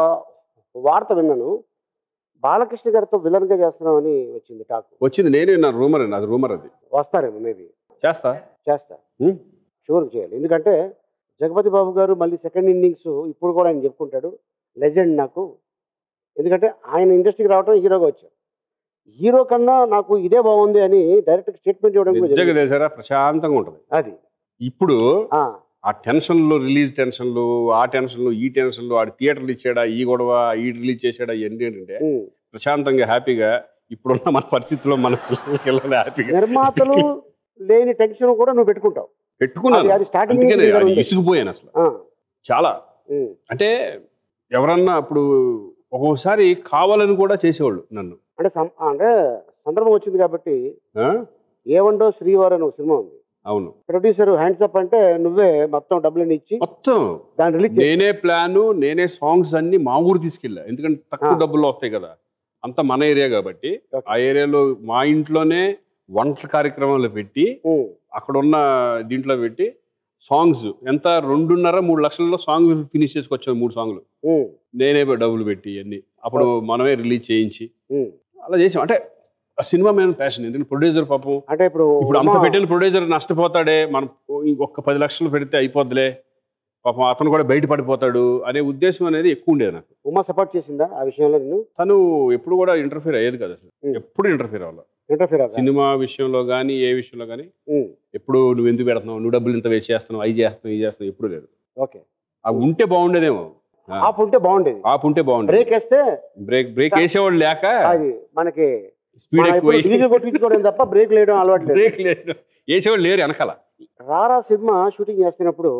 వార్త విన్నాను బాలకృష్ణ గారితో విలన్ గా చేస్తున్నామని వచ్చింది టాక్ వచ్చింది నేనే నా రూమర్ అండి అది రూమర్ అది వస్తారేమో మేబీ చేస్తా చేస్తా ఉమ్. షూర్ చేయాలి ఎందుకంటే జగపతి బాబు గారు మళ్ళీ సెకండ్ ఇన్నింగ్స్ ఇప్పుడు కూడా ఆయన చెప్పుకుంటాడు లెజెండ్ నాకు ఎందుకంటే ఆయన ఇండస్ట్రీకి రావడం హీరోగా వచ్చారు హీరో కన్నా నాకు ఇదే బాగుంది అని డైరెక్ట్ స్టేట్మెంట్ ఇవ్వడం కూడా నిజంగా జరిగింది. చేశారా ప్రశాంతంగా ఉంటుంది అది ఇప్పుడు ఆ, ఆ టెన్షన్లు రిలీజ్ టెన్షన్లు ఆ టెన్షన్లు ఈ టెన్షన్లు ఆడు థియేటర్లు ఇచ్చాడా ఈ గొడవ ఈ రిలీజ్ చేసాడా ఇవన్నీ ఏంటంటే ఉమ్. ప్రశాంతంగా హ్యాపీగా ఇప్పుడున్న మన పరిస్థితిలో మన పిల్లలకి వెళ్ళాలి హ్యాపీగా నిర్మాతలు లేని టెన్షన్ కూడా నువ్వు పెట్టుకుంటావు పెట్టుకున్నాను అది- అది starting అందుకనే నుంచి అది ఉంది. ఇసుకుపోయాను అసలు ఆ, చాలా ఉమ్. అంటే ఎవరన్నా ఇప్పుడు ఒక్కొక్కసారి కావాలని కూడా చేసేవాళ్ళు నన్ను అంటే సం- అంటే సందర్భం వచ్చింది కాబట్టి ఆ? ఏవండో శ్రీవారు అని ఒక సినిమా ఉంది అవును ప్రొడ్యూసర్ హ్యాండ్స్ అప్ అంటే నువ్వే మొత్తం డబ్బులు ఇచ్చి మొత్తం దాన్ని రిలీజ్ చేసి నేనే ప్లాను నేనే సాంగ్స్ అన్ని మా ఊరు తీసుకెళ్ళా ఎందుకంటే తక్కువ ఆ. డబ్బుల్లో వస్తాయి కదా అంత మన ఏరియా కాబట్టి Okay. ఆ ఏరియాలో మా ఇంట్లోనే వంటల కార్యక్రమాలు పెట్టి ఉమ్, అక్కడ ఉన్న దీంట్లో పెట్టి సాంగ్స్ ఎంత రెండున్నర మూడు లక్షలలో సాంగ్ ఫినిష్ చేసుకొచ్చాను మూడు సాంగ్లు ఉమ్, నేనే డబ్బులు పెట్టి అన్ని అప్పుడు మనమే రిలీజ్ చేయించి ఉమ్. అలా చేసాం అంటే ఆ సినిమా మీద ప్యాషన్ ఎందుకంటే ప్రొడ్యూసర్ పాపం అంటే ఇప్పుడు ఇప్పుడు అంత ఉమా- పెట్టిన ప్రొడ్యూసర్ నష్టపోతాడే మనం ఇంకొక పది లక్షలు పెడితే అయిపోద్దిలే పాపం అతను కూడా బయట పడిపోతాడు అనే ఉద్దేశం అనేది ఎక్కువ ఉండేది నాకు ఉమా సపోర్ట్ చేసిందా ఆ విషయంలో నేను తను ఎప్పుడు కూడా ఇంటర్ఫీర్ అయ్యేది కదా అసలు Hmm. ఎప్పుడు ఇంటర్ఫీర్ అవ్వాలి ఇంటర్ఫీర్ అవ్వాలి సినిమా విషయంలో కానీ ఏ విషయంలో కానీ ఎప్పుడు నువ్వు ఎందుకు పెడుతున్నావు నువ్వు డబ్బులు ఇంత వేస్ట్ చేస్తున్నావు అవి చేస్తున్నావు ఇది చేస్తున్నావు ఎప్పుడు లేదు ఓకే అవి ఉంటే బాగుండేదేమో ఆప్ ఉంటే బాగుండేది ఆపు ఉంటే బాగుండేది బ్రేక్ వేస్తే బ్రేక్ బ్రేక్ వేసేవాళ్ళు లేక అది మనకి స్పీడ్ మనం ఎక్కువ ఎప్పుడు డీజిల్ కొట్టించుకోవడం తప్ప బ్రేక్ లేయడం అలవాటు లేదు బ్రేక్ లేదు వేసేవాళ్ళు లేరు వెనకాల రారా సినిమా షూటింగ్ చేస్తున్నప్పుడు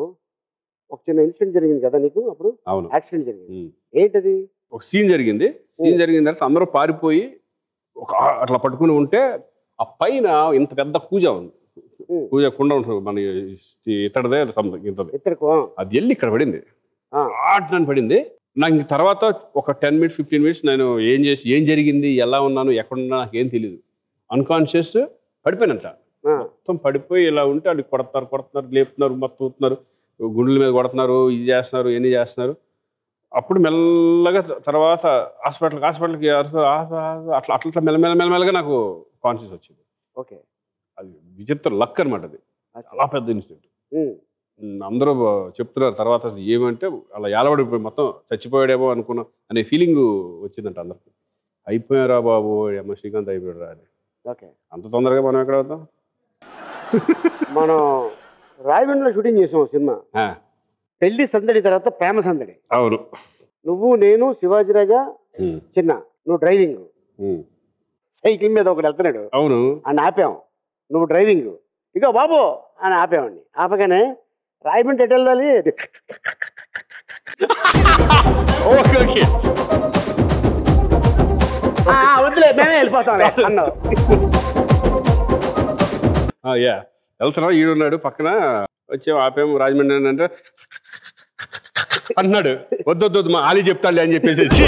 ఒక చిన్న ఇన్సిడెంట్ జరిగింది కదా నీకు అప్పుడు అవును యాక్సిడెంట్ జరిగింది Hmm. ఏంటది ఒక సీన్ జరిగింది సీన్ జరిగిన తర్వాత అందరూ పారిపోయి ఒక అట్లా పట్టుకుని ఉంటే ఆ పైన ఇంత పెద్ద కూజ ఉంది Hmm. కూజ కుండ ఉంటుంది మన ఇతడదే సంథింగ్ ఇంతది ఇద్దరికి అది వెళ్ళి ఇక్కడ పడింది ఆ. ఆటని పడింది నాకు ఇంక తర్వాత ఒక టెన్ మినిట్స్ ఫిఫ్టీన్ మినిట్స్ నేను ఏం చేసి ఏం జరిగింది ఎలా ఉన్నాను ఎక్కడున్నా నాకు ఏం తెలియదు అన్కాన్షియస్ పడిపోయినంట మొత్తం పడిపోయి ఇలా ఉంటే వాళ్ళు కొడతారు కొడుతున్నారు లేపుతున్నారు మొత్తం ఊతున్నారు గుండెల మీద కొడుతున్నారు ఇది చేస్తున్నారు ఎన్ని చేస్తున్నారు అప్పుడు మెల్లగా తర్వాత హాస్పిటల్కి హాస్పిటల్కి అరుస్తూ అట్లా అట్లా అట్లా మెల్లమెల్ల మెల్లమెల్లగా నాకు కాన్షియస్ వచ్చింది ఓకే అది విచిత్ర లక్ అనమాట అది చాలా పెద్ద ఇన్సిడెంట్ ఉమ్. అందరూ చెప్తున్నారు తర్వాత అసలు ఏమంటే అలా ఏలబడిపోయి మొత్తం చచ్చిపోయాడేమో అనుకున్నా అనే ఫీలింగ్ వచ్చిందంట అందరికి అయిపోయారా బాబు అమ్మ శ్రీకాంత్ అయిపోయాడు రా అని ఓకే అంత తొందరగా మనం ఎక్కడ అవుతాం మనం రాయగండ్లో షూటింగ్ చేసాం ఒక సినిమా ఆ, పెళ్లి సందడి తర్వాత ప్రేమ సందడి అవును నువ్వు నేను శివాజీ రాజా ఉమ్, చిన్న నువ్వు డ్రైవింగ్ ఉమ్, సైకిల్ మీద ఒకటి వెళ్తున్నాడు అవును అని ఆపాం నువ్వు డ్రైవింగ్ ఇక బాబు అని ఆపామండి ఆపగానే రాయమంటే ఎటు వెళ్ళాలి ఓకే ఓకే "ఆ, ఆ, వద్దులే మేమే వెళ్ళిపోతాం అన్నావు ఆ, యా వెళ్తున్నాం ఈడున్నాడు పక్కన వచ్చే ఆపేము రాజమండ్రి అని అంటే అన్నాడు వద్దు వద్దు వద్దు మా ఆలీ చెప్తాడులే అని చెప్పేసి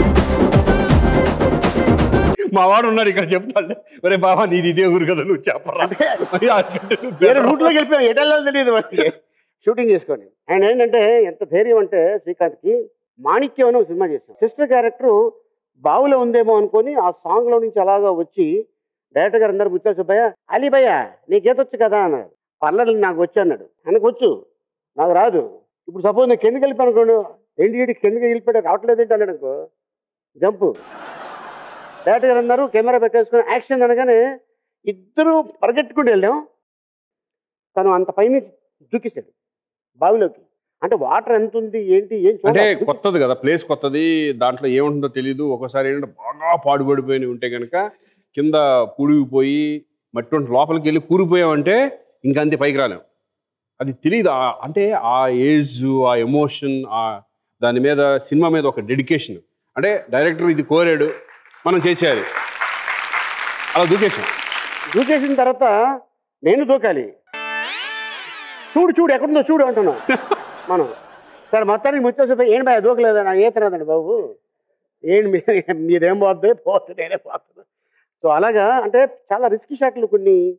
మా వాడు ఉన్నాడు ఇక్కడ చెప్తాడు ఒరే బాబా నీది ఇదే ఊరు కదా నువ్వు చెప్పరా మరి అందుకంటే నువ్వు వేరే బెటర్. రూట్లోకి వెళ్ళిపోయాం ఎటు వెళ్ళాలో తెలియదు మనకి షూటింగ్ చేసుకొని ఆయన ఏంటంటే ఎంత ధైర్యం అంటే శ్రీకాంత్కి మాణిక్యం అని ఒక సినిమా చేశాం సిస్టర్ క్యారెక్టర్ బావులో ఉందేమో అనుకొని ఆ సాంగ్లో నుంచి అలాగా వచ్చి డైరెక్టర్ గారు అందరు కూర్చొని సుబ్బయ్య అలీ భయ్య నీకేత వచ్చు కదా అన్నారు పర్లేదు నాకు వచ్చు అన్నాడు ఆయనకు వచ్చు నాకు రాదు ఇప్పుడు సపోజ్ నేను కిందకి వెళ్ళిపోయాను అనుకోండి ఏంటి వీడికి కిందకి వెళ్ళిపోయాడు రావట్లేదు ఏంటి అన్నాడు అనుకో జంపు డైరెక్టర్ గారు అన్నారు కెమెరా పెట్టేసుకుని యాక్షన్ అనగానే ఇద్దరు పరిగెట్టుకుంటూ వెళ్ళాం తను అంత పైన దూకిస్తాడు బావిలోకి అంటే వాటర్ ఎంత ఉంది ఏంటి ఏం చూడాలి. అంటే కొత్తది కదా ప్లేస్ కొత్తది దాంట్లో ఏముంటుందో తెలియదు ఒకసారి ఏంటంటే బాగా పాడుపడిపోయి ఉంటే కనుక కింద పుడిగిపోయి మట్టి ఉంటే లోపలికి వెళ్ళి కూరిపోయామంటే ఇంకా అంతే పైకి రాలేం అది తెలియదు ఆ- అంటే ఆ ఏజ్ ఆ ఎమోషన్ ఆ దాని మీద సినిమా మీద ఒక డెడికేషన్ అంటే డైరెక్టర్ ఇది కోరాడు మనం చేసేయాలి అలా దూకేసాం దూకేసిన తర్వాత నేను దూకాలి చూడు చూడు ఎక్కడుందో చూడు అంటున్నాం మనం సరే మొత్తానికి ముచ్చేసి ఏంటి బాయ్ దూకలేదా నాకు ఈత రాదండి బాబు ఏంటి మీ- మీదేం పోతుంది పోతుంది నేనే పోతుంది సో అలాగా అంటే చాలా రిస్క్ షాట్లు కొన్ని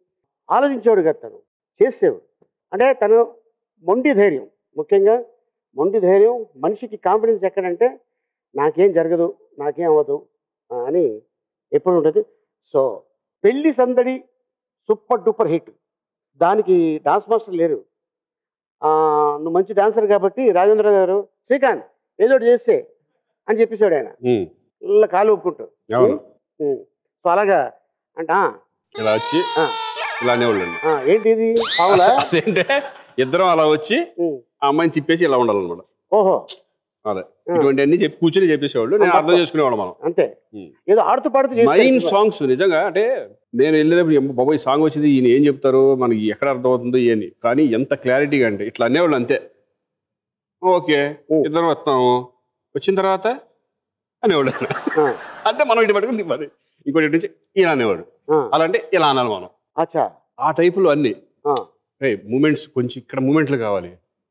ఆలోచించేవాడు కదా తను చేసేవాడు అంటే తను మొండి ధైర్యం ముఖ్యంగా మొండి ధైర్యం మనిషికి కాన్ఫిడెన్స్ ఎక్కడంటే నాకేం జరగదు నాకేం అవ్వదు ఆ, అని ఎప్పుడు ఉంటుంది so Pelli Sandadi super duper hit దానికి డాన్స్ మాస్టర్ లేరు ఆ, నువ్వు మంచి డాన్సర్ కాబట్టి రాజేంద్ర గారు శ్రీకాంత్ ఏదో ఒకటి చేస్తే అని చెప్పేసాడు ఆయన ఉమ్, ఇలా కాలు ఒప్పుకుంటూ అవును ఉం. సో అలాగా అంట ఆ, ఇలా వచ్చి ఆ, ఇలా అనేవాళ్ళు ఆ, ఏంటి ఇది పావులా అదేంటే ఇద్దరం అలా వచ్చి ఉం. ఆ అమ్మాయిని తిప్పేసి ఇలా ఉండాలన్నమాట ఓహో అదే ఆ. ఇటువంటి అన్ని చెప్పి కూర్చొని చెప్పేసేవాళ్ళు నేను అర్థం చేసుకునేవాళ్ళం మనం అంతే ఉం. ఏదో ఆడుతూ పాడుతూ మైన్ చేస్తే సాంగ్స్ నిజంగా అంటే నేను వెళ్ళేటప్పుడు "ఎమ్మ బాబోయ్ ఈ సాంగ్ వచ్చింది ఈయన ఏం చెప్తారు మనకి ఎక్కడ అర్థమవుతుందో అని కానీ ఎంత క్లారిటీగా అంటే ఇట్లా అనేవాళ్ళు అంతే ఓకే ఓ. ఇద్దరం వస్తాము వచ్చిన తర్వాత అనేవాడు ఆ, అంటే మనం ఇటు పట్టుకుని తిప్పాలి ఇంకోటి ఇటు నుంచి ఇలా అనేవాడు ఆ, అలా అంటే ఇలా అనాలి మనం అచ్చా ఆ టైపులో అన్ని ఆ, మూమెంట్స్ కొంచెం ఇక్కడ మూమెంట్లు కావాలి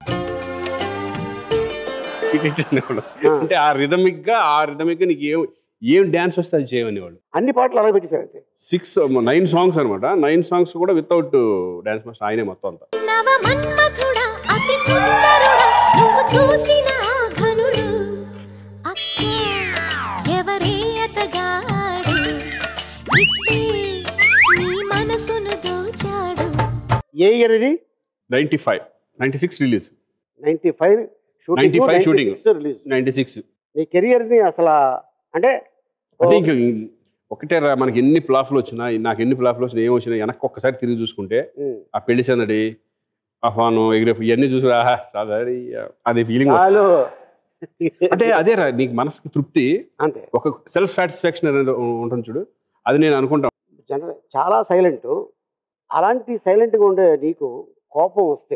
ఇటు ఇటు అనేవాడు ఆ. అంటే ఆ రిథమిక్ గా ఆ రిథమిక్ గా నీకు ఏం ఏం డ్యాన్స్ వస్తే అది చేయమనేవాళ్ళు అన్ని పాటలు అలా పెట్టేశారు అంతే సిక్స్ నైన్ సాంగ్స్ అనమాట నైన్ సాంగ్స్ కూడా వితౌట్ డాన్స్ మాస్టర్ ఆయనే మొత్తం అంతా నవ మన్మథుడా అతి సుందరుడా నువ్వు చూసిన ఆ ఘనుడు అక్క ఎవరే అతగాడు ఇట్టే నీ మనసును దోచాడు ఏ ఇయర్ ఇది ninety five ninety six release ninety five shooting 95 shooting. Release ninety six నీ కెరియర్ ని అసలు అంటే అంటే ఇంకా ఒకటే రా మనకి ఎన్ని ఫ్లాప్లు వచ్చినా నాకు ఎన్ని ఫ్లాప్లు వచ్చినా ఏం వచ్చినా వెనక్కి ఒక్కసారి తిరిగి చూసుకుంటే ఉం. ఆ పెళ్లి సందడి ఆహ్వానం ఎగిరేపు ఇవన్నీ చూసి ఆహా సాధారి అదే ఫీలింగ్ చాలు అంటే అదే రా నీకు మనసుకి తృప్తి అంతే ఒక సెల్ఫ్ సాటిస్ఫాక్షన్ అనేది ఉంటుంది చూడు అది నేను అనుకుంటాను జనరల్ చాలా సైలెంట్ అలాంటి సైలెంట్గా ఉండే నీకు కోపం వస్తే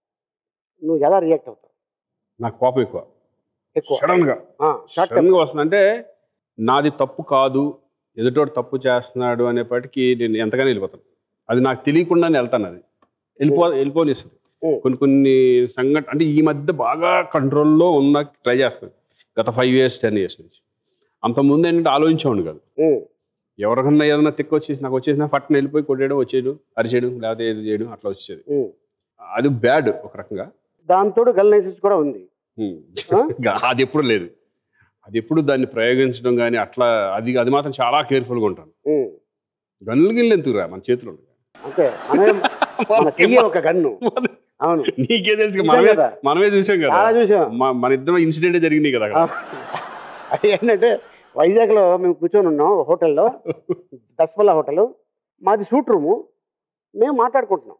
నువ్వు ఎలా రియాక్ట్ అవుతావు నాకు కోపం ఎక్కువ ఎక్కువ సడన్ గా షార్ట్ సడన్ గా వస్తుంది అంటే నాది తప్పు కాదు ఎదుటోడు తప్పు చేస్తున్నాడు అనేప్పటికీ నేను ఎంతగానో వెళ్ళిపోతాను అది నాకు తెలియకుండానే వెళ్తాను అది వెళ్ళిపో వెళ్ళిపోనిస్తుంది ఉం. కొన్ని కొన్ని సంఘటన అంటే ఈ మధ్య బాగా కంట్రోల్లో ఉన్న ట్రై చేస్తాను గత ఫైవ్ ఇయర్స్ టెన్ ఇయర్స్ నుంచి అంతకుముందు ఏంటంటే ఆలోచించేవాడు కాదు ఎవరికన్నా ఏదైనా తిక్క వచ్చేసి నాకు వచ్చేసిన పట్టణ వెళ్ళిపోయి కొట్టేయడం వచ్చేయడం అరిచేయడం లేకపోతే ఏది చేయడం అట్లా వచ్చేది అది బ్యాడ్ ఒక రకంగా దాంతో గల్లనైసిస్ కూడా ఉంది ఉం. ఆ? అది ఎప్పుడు లేదు అది ఎప్పుడు దాన్ని ప్రయోగించడం కానీ అట్లా అది అది మాత్రం చాలా కేర్ఫుల్గా ఉంటాను ఉం. గన్నులు గిన్నెలు ఎందుకురా మన చేతిలో ఉన్నాయి. అంతే మనమే మన చెయ్యి ఒక గన్ను అవును నీకే తెలుసు నిజం మనమే కదా. మనమే చూసాం కదా చాలా చూసాం మ- మన ఇద్దరం ఇన్సిడెంట్ జరిగింది కదా అక్కడ. అది ఏంటంటే వైజాగ్లో మేము కూర్చొని ఉన్నాం హోటల్లో దస్పల్లా హోటల్ మాది సూట్ రూము మేము మాట్లాడుకుంటున్నాం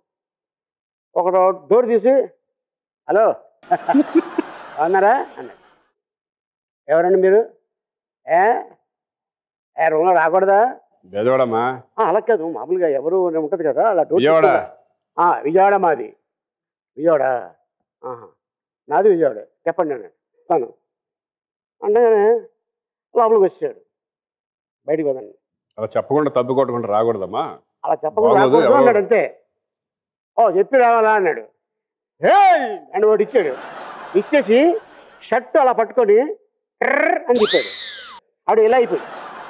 ఒక డోర్ తీసి హలో అన్నారా అన్నాడు ఎవరండి మీరు ఏ ఏ రూమ్లో రాకూడదా బెదవాడమ్మా "ఆ, అలా కాదు మామూలుగా ఎవరు అని ఉంటుంది కదా అలా డోర్ విజయవాడ తీసుకుంటా. ఆ, విజయవాడ మాది విజయవాడ ఆహా. నాది విజయవాడ చెప్పండి అన్నాడు తను అనగానే లోపలికి వచ్చాడు బయటికి పోదండి అలా చెప్పకుండా తప్పు కొట్టకుండా రాకూడదమ్మా అలా చెప్పకుండా బాగోదు, రాకూడదు ఎవరో- అన్నాడు అంతే ఓ చెప్పి రావాలా అన్నాడు హే అని వాడు ఇచ్చాడు ఇచ్చేసి షర్ట్ అలా పట్టుకొని "ట్రర్" అని చెప్పాడు ఆడు ఇలా అయిపోయి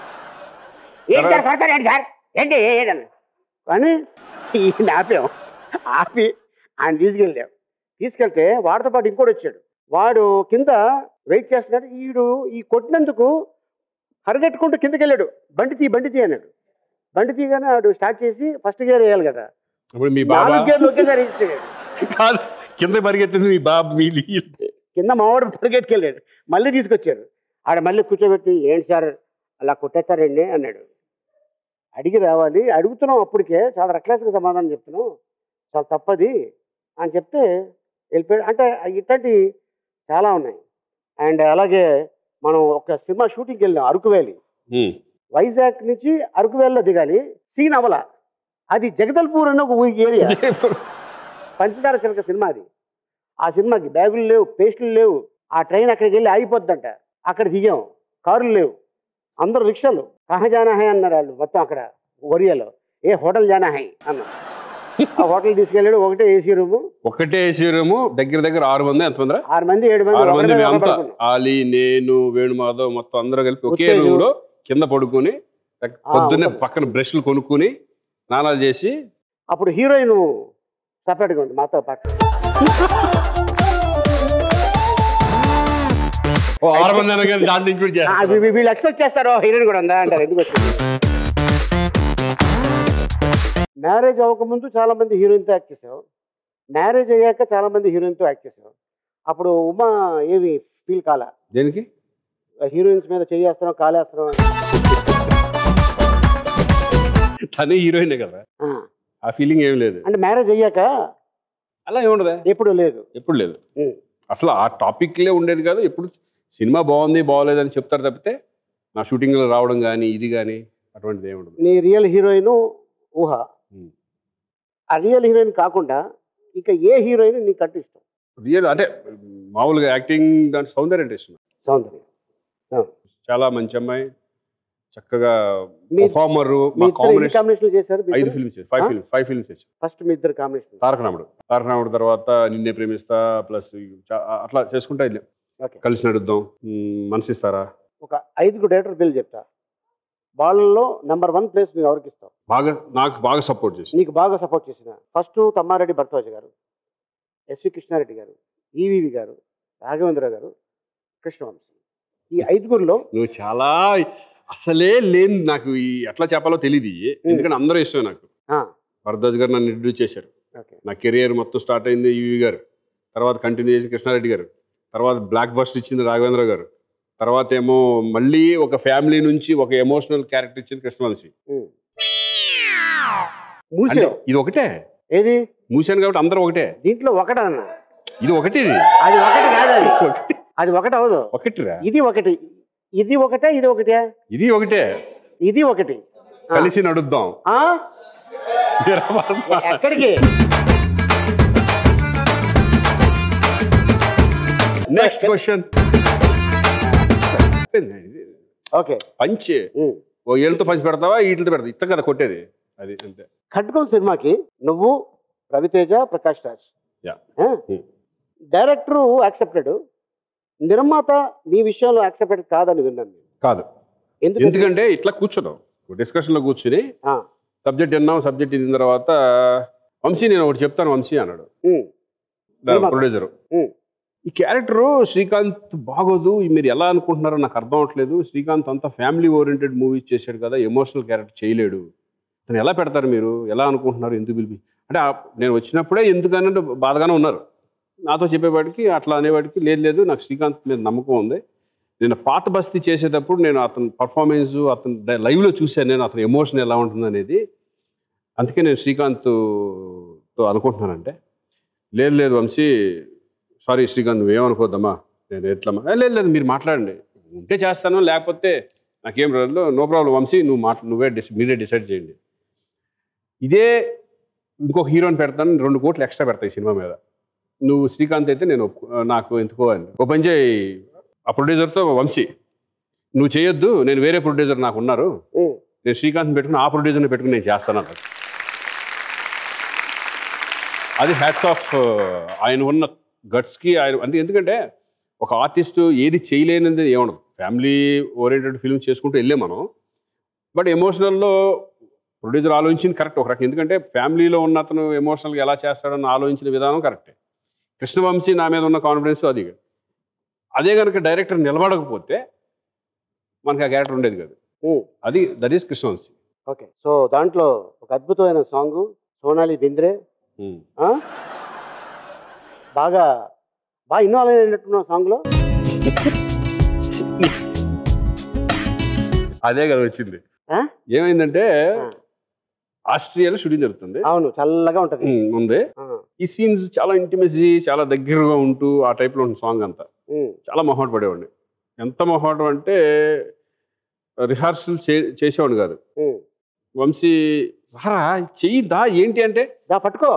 ఏంటి సార్ కొడతారు ఏంటి సార్ ఏంటి ఏంటి అన్నాడు కానీ ఈయన ఆపాం ఆపి ఆయన తీసుకెళ్ళాం తీసుకెళ్తే వాడితో పాటు ఇంకోటి వచ్చాడు వాడు కింద వెయిట్ చేస్తున్నాడు ఈడు ఈ కొట్టినందుకు హరిగట్టుకుంటూ కిందకి వెళ్ళాడు బండి తీ బండి తీ అన్నాడు బండి తీయగానే ఆడు స్టార్ట్ చేసి ఫస్ట్ గేర్ వేయాలి కదా ఇప్పుడు మీ బాబా నాలుగు గేర్లు ఒకేసారి ఇచ్చాడు కాదు కింద పరిగెత్తింది మీ బాబు మీ లీ- కింద మావాడు పరిగెట్టుకెళ్ళాడు మళ్ళీ తీసుకొచ్చాడు ఆడ మళ్ళీ కూర్చోబెట్టి ఏంటి సార్ అలా కొట్టేస్తారండి అన్నాడు అడిగి రావాలి అడుగుతున్నాం అప్పటికే చాలా రెక్లెస్గా సమాధానం చెప్తున్నాం చాలా తప్పది అని చెప్తే వెళ్ళిపోయాడు అంటే ఇట్లాంటి చాలా ఉన్నాయి అండ్ అలాగే మనం ఒక సినిమా షూటింగ్కి వెళ్ళాం అరకు వ్యాలీ ఉం. వైజాగ్ నుంచి అరకు వ్యాలీలో దిగాలి సీన్ అవల అది జగదల్పూర్ అనే ఒక ఊ- ఏరియా పంచదార చిలక సినిమా అది ఆ సినిమాకి బ్యాగులు లేవు పేస్టులు లేవు ఆ ట్రైన్ అక్కడికి వెళ్ళి ఆగిపోద్దంట అక్కడ దిగాం కారులు లేవు అందరూ రిక్షాలు కహ జానా హై అన్నారు వాళ్ళు మొత్తం అక్కడ ఒరియాలో ఏ హోటల్ జానా హై అన్న ఆ హోటల్ తీసుకెళ్ళాడు ఒకటే ఏసీ రూము ఒక్కటే ఏసీ రూము దగ్గర దగ్గర ఆరు మంది ఎంతమంది రా ఆరు మంది ఏడు మంది ఆరు మంది ఒకరి మీద ఒకరు అంతా పడుకున్నాం. ఆలి నేను వేణుమాధవ్ మొత్తం అందరూ కలిపి ఒకే ఉత్తేజు. రూమ్ లో కింద పడుకుని ఆ, పొద్దున్నే ఉంటాం. పక్కన బ్రష్లు కొనుక్కుని స్నానాలు చేసి అప్పుడు హీరోయిన్ సపరేట్గా ఉంది మాతో పాటు ఓ ఆరు మంది అనగానే దాంట్లో ఇంక్లూడ్ ఆ, చేస్తారు వీ- వీ- వీళ్ళు ఎక్స్పెక్ట్ చేస్తారు హీరోయిన్ కూడా ఉందా అంటారు ఎందుకు వచ్చింది మ్యారేజ్ అవ్వకముందు చాలా మంది హీరోయిన్తో యాక్ట్ చేసావు మ్యారేజ్ అయ్యాక చాలా మంది హీరోయిన్తో యాక్ట్ చేసావు అప్పుడు ఉమా ఏమి ఫీల్ కాలా దేనికి హీరోయిన్స్ మీద చేయేస్తున్నాం కాలేస్తున్నాం తనే హీరోయినే కదా ఆ, ఆ ఫీలింగ్ ఏం లేదు అంటే మ్యారేజ్ అయ్యాక అలా ఏముండదా ఎప్పుడు లేదు ఎప్పుడు లేదు ఉమ్. అసలు ఆ టాపిక్లే ఉండేది కాదు ఎప్పుడు సినిమా బాగుంది బాగోలేదని చెప్తారు తప్పితే నా షూటింగ్లో రావడం కానీ ఇది కానీ అటువంటిది ఏమి ఉండదు నీ రియల్ హీరోయిన్ ఊహ ఉమ్. ఆ రియల్ హీరోయిన్ కాకుండా ఇంకా ఏ హీరోయిన్ నీకు అంటే ఇష్టం రియల్ అంటే మామూలుగా యాక్టింగ్ దాంట్లో సౌందర్యం అంటే ఇష్టం సౌందర్యం చాలా మంచి అమ్మాయి చక్కగా మీ- పర్ఫార్మర్ మీ మా ఇద్దరు ఎన్ని కాంబినేషన్ కాంబినేషన్లు చేశారు మీ ఐదు ఇద్దరు? ఫిల్మ్స్ ఫైవ్ ఆ? ఫిల్మ్స్ ఫైవ్ ఫిల్మ్స్ చేశాం ఫస్ట్ మీ ఇద్దరు కాంబినేషన్ తారకనాముడు తారకనాముడు తర్వాత నిన్నే ప్రేమిస్తా ప్లస్ అట్లా చేసుకుంటా వెళ్ళాం ఓకే కలిసి నడుద్దాం మ్, మనసిస్తారా ఒక ఐదుగురు డైరెక్టర్ పేర్లు చెప్తా వాళ్ళల్లో నెంబర్ వన్ ప్లేస్ నువ్వు ఎవరికి ఇస్తావు బాగా నాకు బాగా సపోర్ట్ చేసి నీకు బాగా సపోర్ట్ చేసిన ఫస్ట్ తమ్మారెడ్డి భరద్వాజ గారు ఎస్వి కృష్ణారెడ్డి గారు ఈవీవి గారు రాఘవేంద్ర గారు కృష్ణవంశీ ఈ ఐదుగురిలో నువ్వు చాలా అసలే లేని నాకు ఈ ఎట్లా చెప్పాలో తెలియదు ఇవి. ఎందుకంటే అందరూ ఇష్టం నాకు ఆ, భరద్వాజ్ గారు నన్ను ఇంట్రడ్యూస్ చేశారు ఓకే నా కెరియర్ మొత్తం స్టార్ట్ అయింది ఈవి గారు తర్వాత కంటిన్యూ చేసి కృష్ణారెడ్డి గారు తర్వాత బ్లాక్ బస్ట్ ఇచ్చింది రాఘవేంద్ర గారు తర్వాత ఏమో మళ్ళీ ఒక ఫ్యామిలీ నుంచి ఒక ఎమోషనల్ క్యారెక్టర్ ఇచ్చింది కృష్ణవంశీ ఉమ్. అంటే మూసావు ఇది ఒకటే ఏది మూసాను కాబట్టి అందరూ ఒకటే దీంట్లో ఒకటన్నా ఇది ఒకటి ఇది అది ఒకటి కాదు అది అది ఒకటి అవదు ఒకటిరా ఇది ఒకటి ఇది ఒకటే ఇది ఒకటే ఇది ఒకటే ఇది ఒకటి ఆ. కలిసి నడుద్దాం ఆ? ఎక్కడికి నెక్స్ట్ క్వశ్చన్ ఓకే పంచ్ ఓ ఏళ్ళతో పంచి పెడతావా వీటితో పెడతావా ఇత్త కదా కొట్టేది అది అంతే ఖడ్గం సినిమాకి నువ్వు Raviteja Prakash Raj yeah director accepted నిర్మాత నీ విషయంలో యాక్సెప్టెడ్ కాదని విన్నాను నేను కాదు ఎందుకంటే ఎందుకంటే ఇట్లా కూర్చున్నాం డిస్కషన్లో కూర్చుని ఆ, సబ్జెక్ట్ విన్నాం సబ్జెక్ట్ విన్న తర్వాత వంశీ నేను ఒకటి చెప్తాను వంశీ అన్నాడు ఉమ్, నిర్మాత. ప్రొడ్యూసర్ ఉమ్, ఈ క్యారెక్టరు శ్రీకాంత్ బాగోదు మీరు ఎలా అనుకుంటున్నారో నాకు అర్థం అవట్లేదు శ్రీకాంత్ అంతా ఫ్యామిలీ ఓరియంటెడ్ మూవీస్ చేశాడు కదా ఎమోషనల్ క్యారెక్టర్ చేయలేడు అతను ఎలా పెడతారు మీరు ఎలా అనుకుంటున్నారు ఎందుకు పిలిపి అంటే ఆ- నేను వచ్చినప్పుడే ఎందుకనంటే బాధగానే ఉన్నారు నాతో చెప్పేవాడికి అట్లా అనేవాడికి లేదు లేదు నాకు శ్రీకాంత్ మీద నమ్మకం ఉంది నేను పాత బస్తీ చేసేటప్పుడు నేను అతని పర్ఫార్మెన్స్ అతను డ- లైవ్లో చూశాను నేను అతని ఎమోషన్ ఎలా ఉంటుంది అనేది అందుకే నేను శ్రీకాంత్తో అనుకుంటున్నానంటే లేదు లేదు వంశీ సారీ శ్రీకాంత్ నువ్వేమనుకోద్దమ్మా నేను ఎట్లమ్మా "ఏ, లేదు లేదు మీరు మాట్లాడండి ఉంటే చేస్తాను లేకపోతే నాకేం రాదు నో ప్రాబ్లం వంశీ నువ్వు మాట్లా నువ్వే డిస్ మీరే డిసైడ్ చేయండి ఇదే ఇంకొక హీరోని పెడతాను రెండు కోట్లు ఎక్స్ట్రా పెడతాయి సినిమా మీద నువ్వు శ్రీకాంత్ అయితే నేను ఒప్పు- నాకు ఎందుకో అని ఓ పని చేయి ఆ ప్రొడ్యూసర్తో వంశీ నువ్వు చేయొద్దు నేను వేరే ప్రొడ్యూసర్ నాకు ఉన్నారు ఉమ్. నేను శ్రీకాంత్ పెట్టుకుని ఆ ప్రొడ్యూసర్ని పెట్టుకుని నేను చేస్తాను అన్నాడు అది హ్యాట్స్ ఆఫ్ ఆయన ఉన్న గట్స్కి ఆయన అంటే ఎందుకంటే ఒక ఆర్టిస్ట్ ఏది చేయలేనిది ఏమనదు ఫ్యామిలీ ఓరియంటెడ్ ఫిల్మ్ చేసుకుంటూ వెళ్ళే మనం బట్ ఎమోషనల్లో ప్రొడ్యూసర్ ఆలోచించింది కరెక్ట్ ఒక రకం ఎందుకంటే ఫ్యామిలీలో ఉన్న అతను ఎమోషనల్గా ఎలా చేస్తాడని ఆలోచించిన విధానం కరెక్టే కృష్ణవంశీ నా మీద ఉన్న కాన్ఫిడెన్స్ అది అదే కనుక డైరెక్టర్ నిలబడకపోతే మనకి ఆ క్యారెక్టర్ ఉండేది కాదు ఉమ్, అది that is Krishnavamsi okay so దాంట్లో ఒక అద్భుతమైన సాంగ్ సోనాలి బింద్రే ఆ? బాగా బాగా ఇన్వాల్వ్ అయినట్టున్న సాంగ్లో అదే కదా వచ్చింది ఆ? ఏమైందంటే ఆ. ఆస్ట్రియాలో షూటింగ్ జరుగుతుంది అవును చల్లగా ఉంటది ఉమ్, ఉంది ఆ, ఈ సీన్స్ చాలా ఇంటిమెసీ చాలా దగ్గరగా ఉంటూ ఆ టైప్లో ఉన్న సాంగ్ అంతా ఉమ్, చాలా మొహాట పడేవాడిని ఎంత మొహాటం అంటే రిహార్సల్ చే చేసేవాడిని కాదు ఉమ్. వంశీ రారా చెయ్యి దా ఏంటి అంటే దా పట్టుకో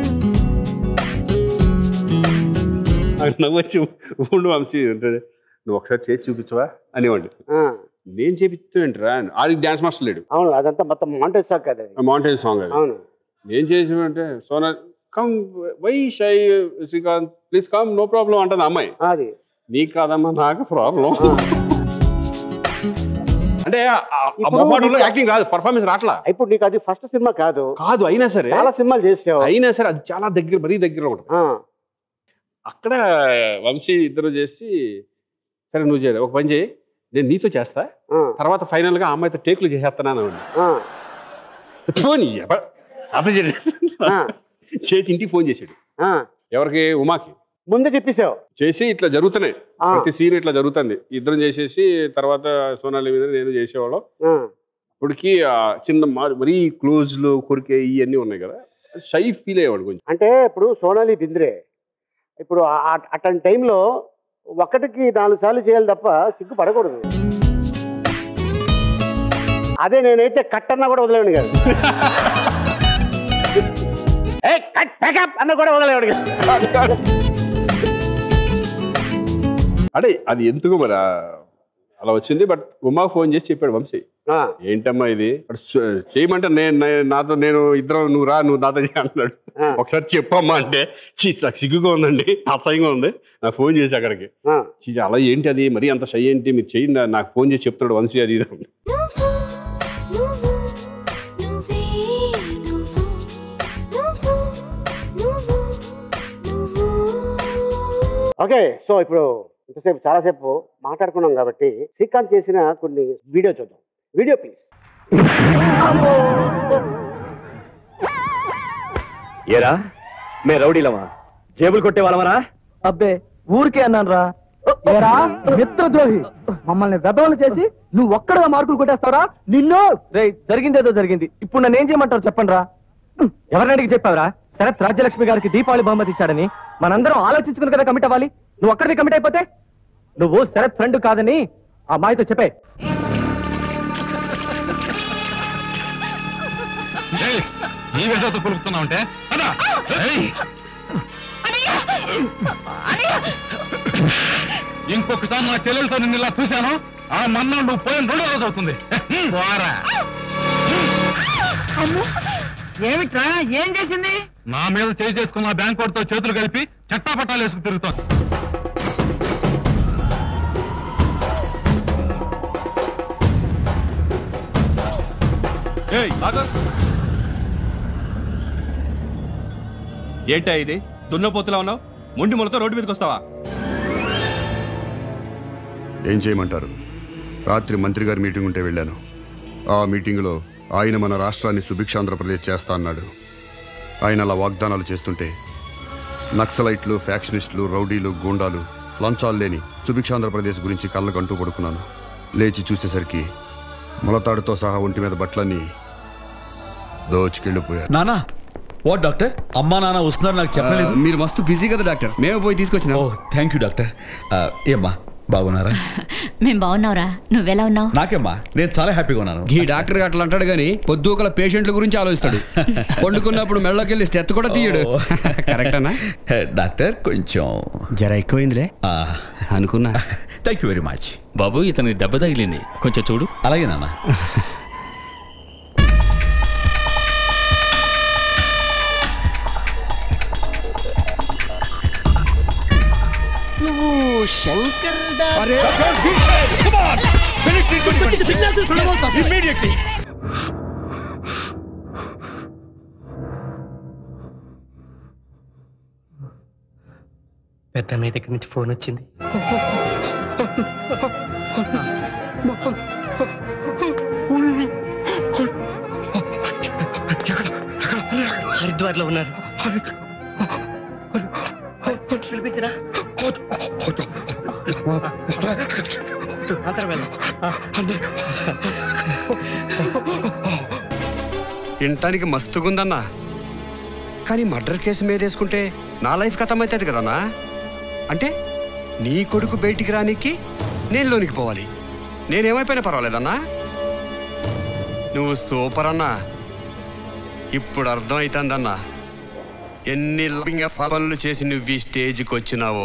ఆయన నవ్వొచ్చి ఉండు వంశీ అంటే నువ్వు ఒకసారి చేసి చూపించవా అనేవాడిని ఆ, నేను చేపిస్తావేంటిరా ఆడికి డ్యాన్స్ మాస్టర్ లేడు అవును అదంతా మొత్తం మాంటేజ్ సాక్ కదా అది మౌంటైన్ సాంగ్ అది అవును ఏం చేసామంటే సోనా come why shy Srikanth please come no problem అంటుంది ఆ అమ్మాయి అది నీకు కాదమ్మా నాకు ప్రాబ్లం ఆ, అంటే ఆ- ఆ ఇప్పుడు మొహమాటంలో నీకు- యాక్టింగ్ రాదు పర్ఫార్మెన్స్ రాట్లా ఇప్పుడు నీకు అది ఫస్ట్ సినిమా కాదు కాదు అయినా సరే చాలా సినిమాలు చేసావు అయినా సరే అది చాలా దగ్గర మరీ దగ్గర ఉంటుంది ఆ, అక్కడ వంశీ ఇద్దరు చేసి సరే నువ్వు చేయాలి ఒక పని చేయి నేను నీతో చేస్తా ఆ, తర్వాత ఫైనల్ గా ఆ అమ్మాయితో టేకులు చేసేస్తున్నాను ఆ, ఫోన్ అతను చేసి ఆ, చేసి ఇంటికి ఫోన్ చేసాడు ఆ. ఎవరికి ఉమాకి ముందే చెప్పేశావు చేసి ఇట్లా జరుగుతున్నాయి ఆ. ప్రతి సీన్ ఇట్లా జరుగుతుంది ఇద్దరం చేసేసి తర్వాత సోనాలి మీద నేను చేసేవాళ్ళం ఆ, ఇప్పటికి ఆ చిన్న మా- మరీ క్లోజ్లు కొరికే ఇవన్నీ ఉన్నాయి కదా షై ఫీల్ అయ్యేవాడు కొంచెం అంటే ఇప్పుడు సోనాలి బింద్రే ఇప్పుడు ఆ- ఆ- అట్లాంటి టైంలో ఒకటికి నాలుగు సార్లు చేయాలి తప్ప సిగ్గు పడకూడదు అదే నేనైతే కట్ అన్నా కూడా వదిలేవాడిని కాదు ఏ కట్ ప్యాకప్ అన్న కూడా వదిలేవాడు కాదు అంటే అది ఎందుకు మరి ఆ- అలా వచ్చింది బట్ ఉమా ఫోన్ చేసి చెప్పాడు వంశీ ఆ, ఏంటమ్మా ఇది బట్ స- చేయమంటే నేను నే- నాతో నేను ఇద్దరం నువ్వు రా నువ్వు నాతో చేయి అన్నాడు ఆ, ఒకసారి చెప్పమ్మా అంటే చీ నాకు సిగ్గుగా ఉందండి అసహ్యంగా ఉంది నాకు ఫోన్ చేసి అక్కడికి ఆ. చీ అలా ఏంటి అది మరీ అంత షై ఏంటి మీరు చేయండి నాకు ఫోన్ చేసి చెప్తున్నాడు వంశీ అది ఇది అని. నువ్వు నువ్వు నువ్వే నువ్వు నువ్వు నువ్వు నువ్వు ఓకే సో ఇప్పుడు ఇంతసేపు చాలాసేపు మాట్లాడుకున్నాం కాబట్టి శ్రీకాంత్ చేసిన కొన్ని వీడియో చూద్దాం వీడియో ప్లీజ్ ఏరా మే రౌడీలమా జేబులు కొట్టే వాళ్ళమరా అబ్బే ఊరికే అన్నాను రా ఏరా మిత్రద్రోహి మమ్మల్ని వెదవలు చేసి నువ్వు ఒక్కడగా మార్కులు కొట్టేస్తావరా నిన్ను రే జరిగిందేదో జరిగింది ఇప్పుడు నన్ను ఏం చేయమంటారు చెప్పండి రా ఎవరిని అడిగి చెప్పావురా శరత్ రాజ్యలక్ష్మి గారికి దీపావళి బహుమతి ఇచ్చాడని మనందరం ఆలోచించుకుని కదా కమిట్ అవ్వాలి నువ్వు ఒక్కడికి కమిట్ అయిపోతే నువ్వు శరత్ ఫ్రెండ్ కాదని ఆ అమ్మాయితో చెప్పే ఈ విధంగా కొలుపుతున్నావు అంటే ఇంకొకసారి నా చెల్లెలతో నిన్ను ఇలా చూశాను ఆ మన్నా నువ్వు పోయిన రెండు రోజు అవుతుంది పోరా. ఏమిట్రా ఏం చేసింది నా మీద చేయి చేసుకున్న బ్యాంక్ వాడితో చేతులు కలిపి చట్టాపట్టాలు వేసుకు తిరుగుతాను ఏయ్ ఆగు. ఏంటా ఇది దున్నపోతులా ఉన్నావు మొండి మొలతో రోడ్డు మీదకి వస్తావా ఏం చేయమంటారు రాత్రి మంత్రి గారి మీటింగ్ ఉంటే వెళ్ళాను ఆ మీటింగులో ఆయన మన రాష్ట్రాన్ని సుభిక్షాంధ్రప్రదేశ్ చేస్తా అన్నాడు ఆయన అలా వాగ్దానాలు చేస్తుంటే నక్సలైట్లు ఫ్యాక్షనిస్టులు రౌడీలు గూండాలు లంచాలు లేని సుభిక్షాంధ్రప్రదేశ్ గురించి కళ్ళకంటూ పడుకున్నాను లేచి చూసేసరికి ములతాడుతో సహా ఒంటి మీద బట్టలన్నీ దోచుకెళ్ళిపోయారు నానా ఓ డాక్టర్ అమ్మా నాన్న వస్తున్నారు నాకు చెప్పలేదు మీరు మస్తు బిజీ కదా డాక్టర్ మేము పోయి తీసుకొచ్చిన ఓ థ్యాంక్ యూ డాక్టర్ ఆ, ఏమ్మా బాగున్నారా మేం బాగున్నావురా నువ్వెలా ఉన్నావు నాకేమ్మా నేను చాలా హ్యాపీగా ఉన్నాను ఈ డాక్టర్ అట్లా అంటాడు కానీ పొద్దుకల పేషెంట్ల గురించి ఆలోచిస్తాడు పండుకున్నప్పుడు మెళ్ళకెళ్ళి స్టెత్ కూడా తీయడు కరెక్టనా డాక్టర్ కొంచెం జర ఎక్కువైందిలే అనుకున్నా థ్యాంక్ యూ వెరీ మచ్ బాబు ఇతని దెబ్బ తగిలింది కొంచెం చూడు అలాగే నాన్న నువ్వు శంకర్ పెద్ద మీ దగ్గర నుంచి ఫోన్ వచ్చింది హరిద్వార్లో ఉన్నారు పిలిపించరా అంతరం వెళ్ళు. వినటానికి మస్తుగుందన్నా కానీ మర్డర్ కేసు మీద వేసుకుంటే నా లైఫ్ ఖతం అవుతుంది కదన్నా అంటే నీ కొడుకు బయటికి రానికి నేను లోనికి పోవాలి నేనేమైపోయినా పర్వాలేదన్నా నువ్వు సూపర్ అన్నా ఇప్పుడు అర్థం అవుతుందన్నా ఎన్ని లవింగ్ పనులు చేసి నువ్వు ఈ స్టేజ్కి వచ్చినావో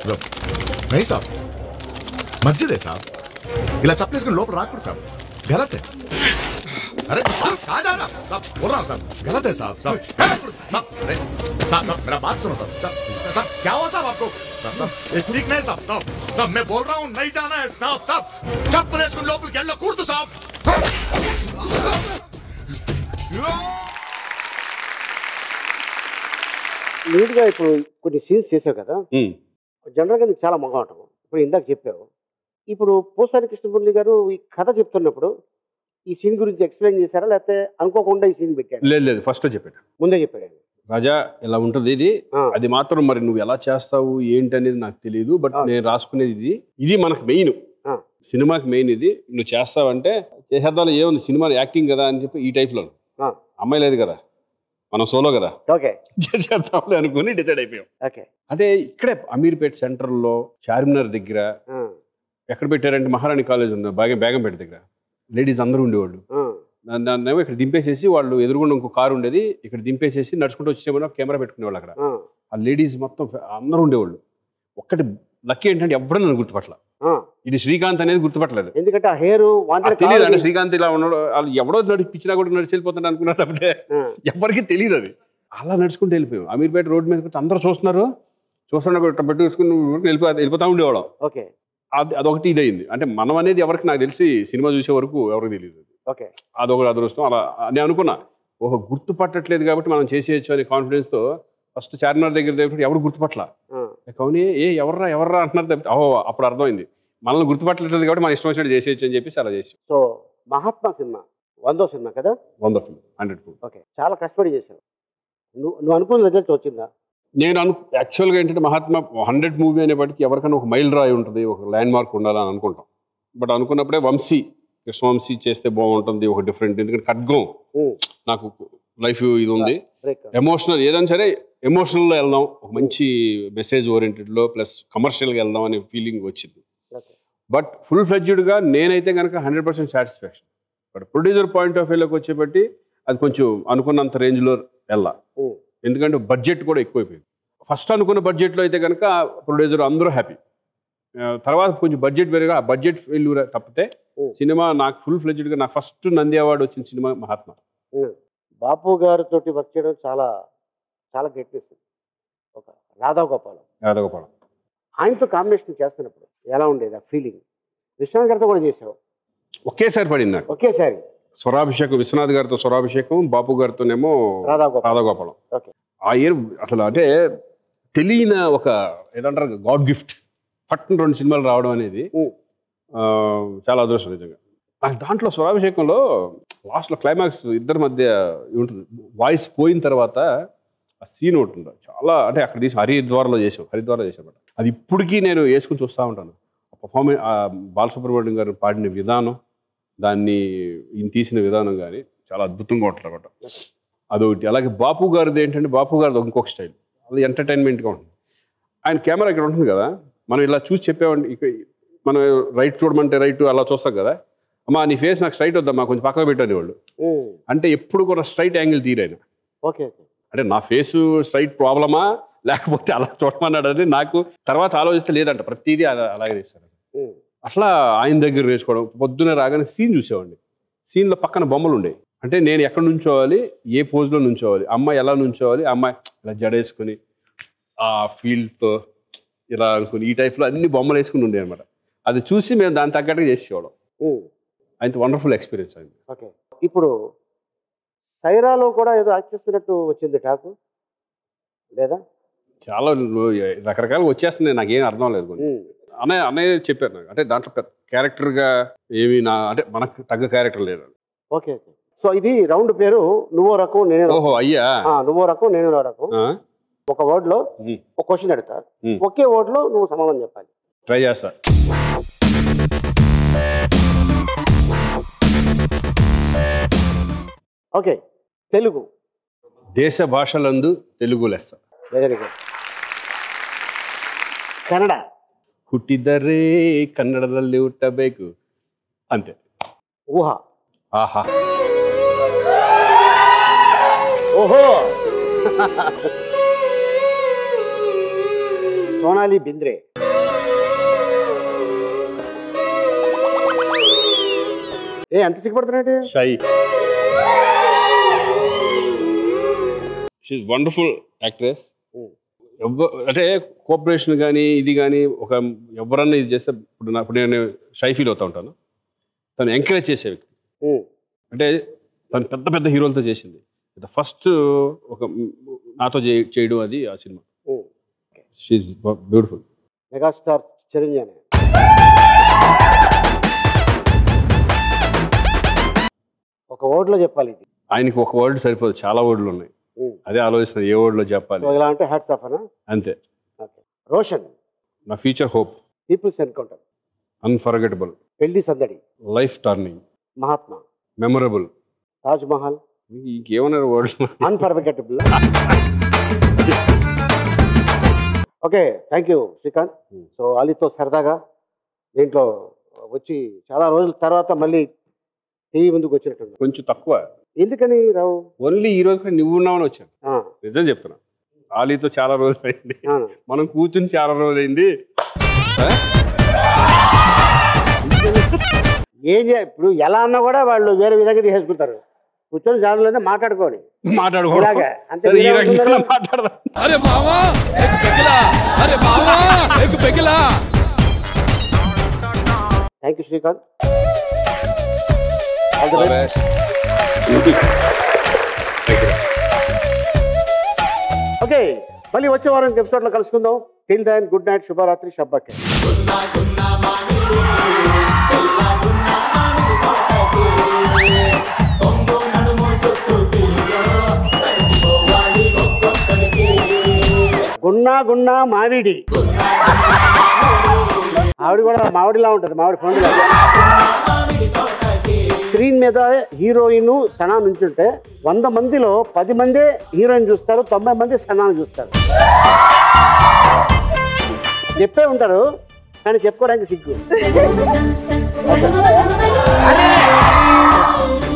नहीं साहब मस्जिद है साहब ఇలా చప్పలేసుకుని లోపల రాకూడదు సాబ్ గలత్ है अरे साहब कहाँ जा रहा साहब बोल रहा हूँ साहब गलत है साहब साहब साहब अरे साहब साहब मेरा बात सुनो साहब साहब साहब क्या हुआ साहब आपको साहब साहब ये ठीक नहीं साहब साहब साहब मैं बोल रहा हूँ नहीं जाना है साहब साहब चप्पल వేసుకుని లోపలికి వెళ్ళకూడదు సాబ్ లీడ్గా ఇప్పుడు కొన్ని సీన్స్ చేసావు కదా జనరల్గా నీకు చాలా మొగం ఉంటావు ఇప్పుడు ఇందాక చెప్పావు ఇప్పుడు పోసాని కృష్ణమురళి గారు ఈ కథ చెప్తున్నప్పుడు ఈ సీన్ గురించి ఎక్స్ప్లెయిన్ చేశారా లేకపోతే అనుకోకుండా ఈ సీన్ పెట్టాడు లేదు లేదు ఫస్ట్ చెప్పాడు ముందే చెప్పాడు ఆయన. రాజా ఇలా ఉంటుంది ఇది అది మాత్రం మరి నువ్వు ఎలా చేస్తావు ఏంటి అనేది నాకు తెలియదు బట్ నేను రాసుకునేది ఇది ఇది మనకు మెయిన్ సినిమాకి మెయిన్ ఇది నువ్వు చేస్తావంటే చేసేద్దాం ఏముంది సినిమా యాక్టింగ్ కదా అని చెప్పి ఈ టైప్లో అమ్మాయి లేదు కదా మనం సోలో కదా ఓకే చేద్దాంలే అనుకుని డిసైడ్ అయిపోయాం ఓకే అంటే ఇక్కడే అమీర్పేట సెంటర్లో చార్మినార్ దగ్గర ఎక్కడ పెట్టారంటే మహారాణి కాలేజ్ ఉంది బాగా బేగంపేట దగ్గర లేడీస్ అందరూ ఉండేవాళ్ళు నన్ను- నన్నేమో ఇక్కడ దింపేసేసి వాళ్ళు ఎదురుగుండా ఇంకో కారు ఉండేది ఇక్కడ దింపేసేసి నడుచుకుంటూ వచ్చేమో కెమెరా పెట్టుకునేవాళ్ళు అక్కడ ఆ లేడీస్ మొత్తం ఫ- అందరూ ఉండేవాళ్ళు ఒక్కటి లక్కీ ఏంటంటే ఎవ్వడూ నన్ను గుర్తుపట్టల ఇది శ్రీకాంత్ అనేది గుర్తుపట్టలేదు ఎందుకంటే ఆ హెయిర్ ఆ తెలియదు అంటే శ్రీకాంత్ ఇలా ఉన్నాడు వాళ్ళు ఎవడో నడిపించినా కూడా నడిచి వెళ్ళిపోతాడు అనుకున్నా తప్పితే ఎవరికి తెలియదు అది అలా నడుచుకుంటూ వెళ్ళిపోయాం అమీర్పేట రోడ్డు మీద కూర్చొని అందరూ చూస్తున్నారు చూస్తున్నా కూడా ఇట్లా పెట్టి వేసుకుని వెళ్ళిపో వెళ్ళిపోతా ఉండేవాళ్ళం ఓకే అది అదొకటి ఇదయింది అంటే మనం అనేది ఎవరికి నాకు తెలిసి సినిమా చూసే వరకు ఎవరికి తెలియదు ఓకే అదొకటి అదృష్టం అలా నేను అనుకున్నా ఓహో గుర్తుపట్టట్లేదు కాబట్టి మనం చేసేయచ్చు అనే కాన్ఫిడెన్స్తో ఫస్ట్ చార్మినార్ దగ్గర దగ్గర ఎవరు గుర్తుపట్ల కౌని ఏ ఎవర్రా ఎవర్రా అంటున్నారు తప్పితే ఓహో అప్పుడు అర్థమైంది మనల్ని గుర్తుపట్టలేదు కాబట్టి మనం ఇష్టం వచ్చినట్టు చేసేయచ్చు అని చెప్పేసి అలా చేసి సో మహాత్మా సినిమా వందో సినిమా కదా వండర్ఫుల్ హండ్రెడ్ ఫుల్ ఓకే చాలా కష్టపడి చేశావు నువ్వు నువ్వు అనుకున్న రిజల్ట్ వచ్చిందా నేను అను యాక్చువల్గా ఏంటంటే మహాత్మా హండ్రెడ్ మూవీ అనేప్పటికీ ఎవరికైనా ఒక మైల్ రాయి ఉంటుంది ఒక ల్యాండ్ మార్క్ ఉండాలని అనుకుంటాం బట్ అనుకున్నప్పుడే వంశీ కృష్ణవంశీ చేస్తే బాగుంటుంది ఒక డిఫరెంట్ ఎందుకంటే ఖడ్గం నాకు లైఫ్ ఇది ఉంది ఎమోషనల్ ఏదైనా సరే ఎమోషనల్లో వెళ్దాం ఒక మంచి మెసేజ్ ఓరియంటెడ్లో ప్లస్ కమర్షియల్గా వెళ్దాం అనే ఫీలింగ్ వచ్చింది బట్ ఫుల్ ఫ్లెడ్జ్డ్గా నేనైతే కనుక hundred percent satisfaction but producer point of వ్యూలోకి వచ్చేపట్టి అది కొంచెం అనుకున్నంత రేంజ్లో వెళ్ళా ఎందుకంటే బడ్జెట్ కూడా ఎక్కువైపోయింది ఫస్ట్ అనుకున్న బడ్జెట్లో అయితే కనుక ప్రొడ్యూసర్ అందరూ హ్యాపీ తర్వాత కొంచెం బడ్జెట్ పెరిగా ఆ బడ్జెట్ ఫెయిల్యూర్ తప్పితే సినిమా నాకు ఫుల్ ఫ్లెడ్జ్డ్గా నాకు ఫస్ట్ నంది అవార్డు వచ్చిన సినిమా మహాత్మా ఉమ్. బాపు గారితో వర్క్ చేయడం చాలా చాలా గట్టిస్ ఒక రాధా గోపాలం యాదవపాలెం ఆయనతో కాంబినేషన్ చేస్తున్నప్పుడు ఎలా ఉండేది ఆ ఫీలింగ్ విశ్వనాథ్ గారితో కూడా చేసావు ఒకేసారి పడింది నాకు ఒకేసారి స్వరాభిషేకం విశ్వనాథ్ గారితో స్వరాభిషేకం బాపు గారితోనేమో రాధాగోపాలం. రాధాగోపాలం ఓకే ఆ ఇయర్ అసలు అంటే తెలియని ఒక ఏదంటారు గాడ్ గిఫ్ట్ పట్టిన రెండు సినిమాలు రావడం అనేది ఆ, చాలా అదృష్టం నిజంగా నాకు దాంట్లో స్వరాభిషేకంలో లాస్ట్లో క్లైమాక్స్ ఇద్దరి మధ్య ఉంటుంది వాయిస్ పోయిన తర్వాత ఆ సీన్ ఒకటి ఉంటుంది చాలా అంటే అక్కడ తీసి హరిద్వార్లో చేసాం హరిద్వార్లో చేసాం అన్నమాట. అది ఇప్పటికీ నేను వేసుకుని చూస్తూ ఉంటాను పర్ఫార్మెన్స్ బాలసుబ్రహ్మణ్యం గారు పాడిన విధానం దాన్ని ఈయన తీసిన విధానం కానీ చాలా అద్భుతంగా ఉంటుంది అనమాట అదొకటి అలాగే బాపు గారిది ఏంటంటే బాపు గారిది ఇంకొక స్టైల్ అది ఎంటర్టైన్మెంట్గా ఉంటుంది ఆయన కెమెరా ఇక్కడ ఉంటుంది కదా మనం ఇలా చూసి చెప్పేవాడిని ఇక మనం రైట్ చూడమంటే రైట్ అలా చూస్తాం కదా అమ్మా నీ ఫేస్ నాకు స్ట్రైట్ వద్దమ్మా కొంచెం పక్కన పెట్టని వాళ్ళు అంటే ఎప్పుడు కూడా స్ట్రైట్ యాంగిల్ తీరైన ఓకే ఓకే అంటే నా ఫేస్ స్ట్రైట్ ప్రాబ్లమా లేకపోతే అలా చూడమన్నాడని నాకు తర్వాత ఆలోచిస్తే లేదంట ప్రతిదీ అలా- అలాగే తీస్తాడు అట్లా ఆయన దగ్గర వేసుకోవడం పొద్దున రాగానే సీన్ చూసేవాడిని సీన్లో పక్కన బొమ్మలు ఉండేవి అంటే నేను ఎక్కడ నుంచోవాలి ఏ పోజ్లో నుంచోవాలి అమ్మాయి ఎలా నుంచోవాలి అమ్మాయి ఇలా జడేసుకుని ఆ ఫీల్తో ఇలా అనుకుని ఈ టైప్లో అన్ని బొమ్మలు వేసుకుని ఉండే అనమాట అది చూసి మేము దాని తగ్గట్టుగా చేసేవాళ్ళం అయితే వండర్ఫుల్ ఎక్స్పీరియన్స్ అయింది ఓకే ఇప్పుడు సైరాలో కూడా ఏదో యాక్ట్ చేస్తున్నట్టు వచ్చింది టాకు లేదా చాలా లో- రకరకాలుగా వచ్చేస్తున్నాయి నాకేం అర్థం లేదు కొన్ని అన్నయ్య అన్నయ్య చెప్పారు నాకు అంటే దాంట్లో క్యారెక్టర్గా ఏమి నా అంటే మనకు తగ్గ క్యారెక్టర్ లేదు ఓకే ఓకే సో ఇది రౌండ్ పేరు నువ్వో రకం నేనే రకం. ఓహో అయ్యా ఆ, నువ్వో రకం నేను రకం ఆ? ఒక word లో ఉమ్. ఒక క్వశ్చన్ అడుగుతా ఉమ్. ఒకే word లో నువ్వు సమాధానం చెప్పాలి ట్రై చేస్తా ఓకే తెలుగు దేశ భాషలందు తెలుగు లెస్స వెరీ గుడ్ ಕನ್ನಡ ಹುಟ್ಟಿದರೆ ಕನ್ನಡದಲ್ಲಿ ಹುಟ್ಟಬೇಕು ಅಂತೆ ಊಹ ಆಹಾ ಓಹೋ సోనాలి బింద్రే ఏ ఎంత సిగ్గుపడుతున్నాడు షై షీఈ్ వండర్ఫుల్ యాక్ట్రెస్ అంటే కోఆపరేషన్ కానీ ఇది కానీ ఒక ఎవరన్నా ఇది చేస్తే ఇప్పుడు నా ఇప్పుడు నేను షై ఫీల్ అవుతా ఉంటాను తను ఎంకరేజ్ చేసే వ్యక్తి అంటే తను పెద్ద పెద్ద హీరోలతో చేసింది ఫస్ట్ ఒక నాతో చే- చేయడం అది ఆ cinema she beautiful megastar Chiranjeevi ఒక ఓట్లో చెప్పాలి ఇది ఆయనకి ఒక వర్డ్ సరిపోదు చాలా వర్డ్లు ఉన్నాయి ఉం. అదే ఆలోచిస్తాను ఏ వర్డ్లో చెప్పాలి సో ఇలా అంటే హ్యాట్స్ ఆఫ్ అనా అంతే రోషన్ నా future hope peoples encounter unforgettable Pelli Sandadi life turning Mahatma memorable Taj Mahal ఇంకేమన్నారు word unforgettable okay thank you Srikanth so అలీతో సరదాగా దీంట్లో వచ్చి చాలా రోజుల తర్వాత మళ్ళీ టీవీ ముందుకు వచ్చినట్టు కొంచెం తక్కువ ఎందుకని రావు ఓన్లీ ఈ రోజు కూడా నువ్వు ఉన్నావని వచ్చాను ఆ, నిజం చెప్తున్నా ఆలీతో చాలా రోజులు అయింది ఆ. మనం కూర్చుని చాలా రోజులు అయింది ఏం చే ఇప్పుడు ఎలా అన్నా కూడా వాళ్ళు వేరే విధంగా తీసేసుకుంటారు కూర్చొని జాగ్రత్తగా మాట్లాడుకోండి మాట్లాడుకోవడం ఇలాగే అంతే సరే, ఈ మీరే రకంగా ఉంటున్నారు. మాట్లాడదాం अरे मामा एक पेगला अरे मामा एक पेगला thank you Srikanth all the best okay మళ్ళీ వచ్చే వారం ఎపిసోడ్ లో కలుసుకుందాం టిల్ దెన్ గుడ్ నైట్ శుభరాత్రి షబ్బకే గున్నా గున్నా మావిడి ఆవిడ కూడా మామిడిలా ఉంటుంది మామిడి పండుగ స్క్రీన్ మీద హీరోయిన్ సనా నుంచుంటే వంద మందిలో పది మందే హీరోయిన్ చూస్తారు తొంభై మంది సనాను చూస్తారు చెప్పే ఉంటారు కానీ చెప్పుకోవడానికి సిగ్గు సగమ స స సగమ పదమ పని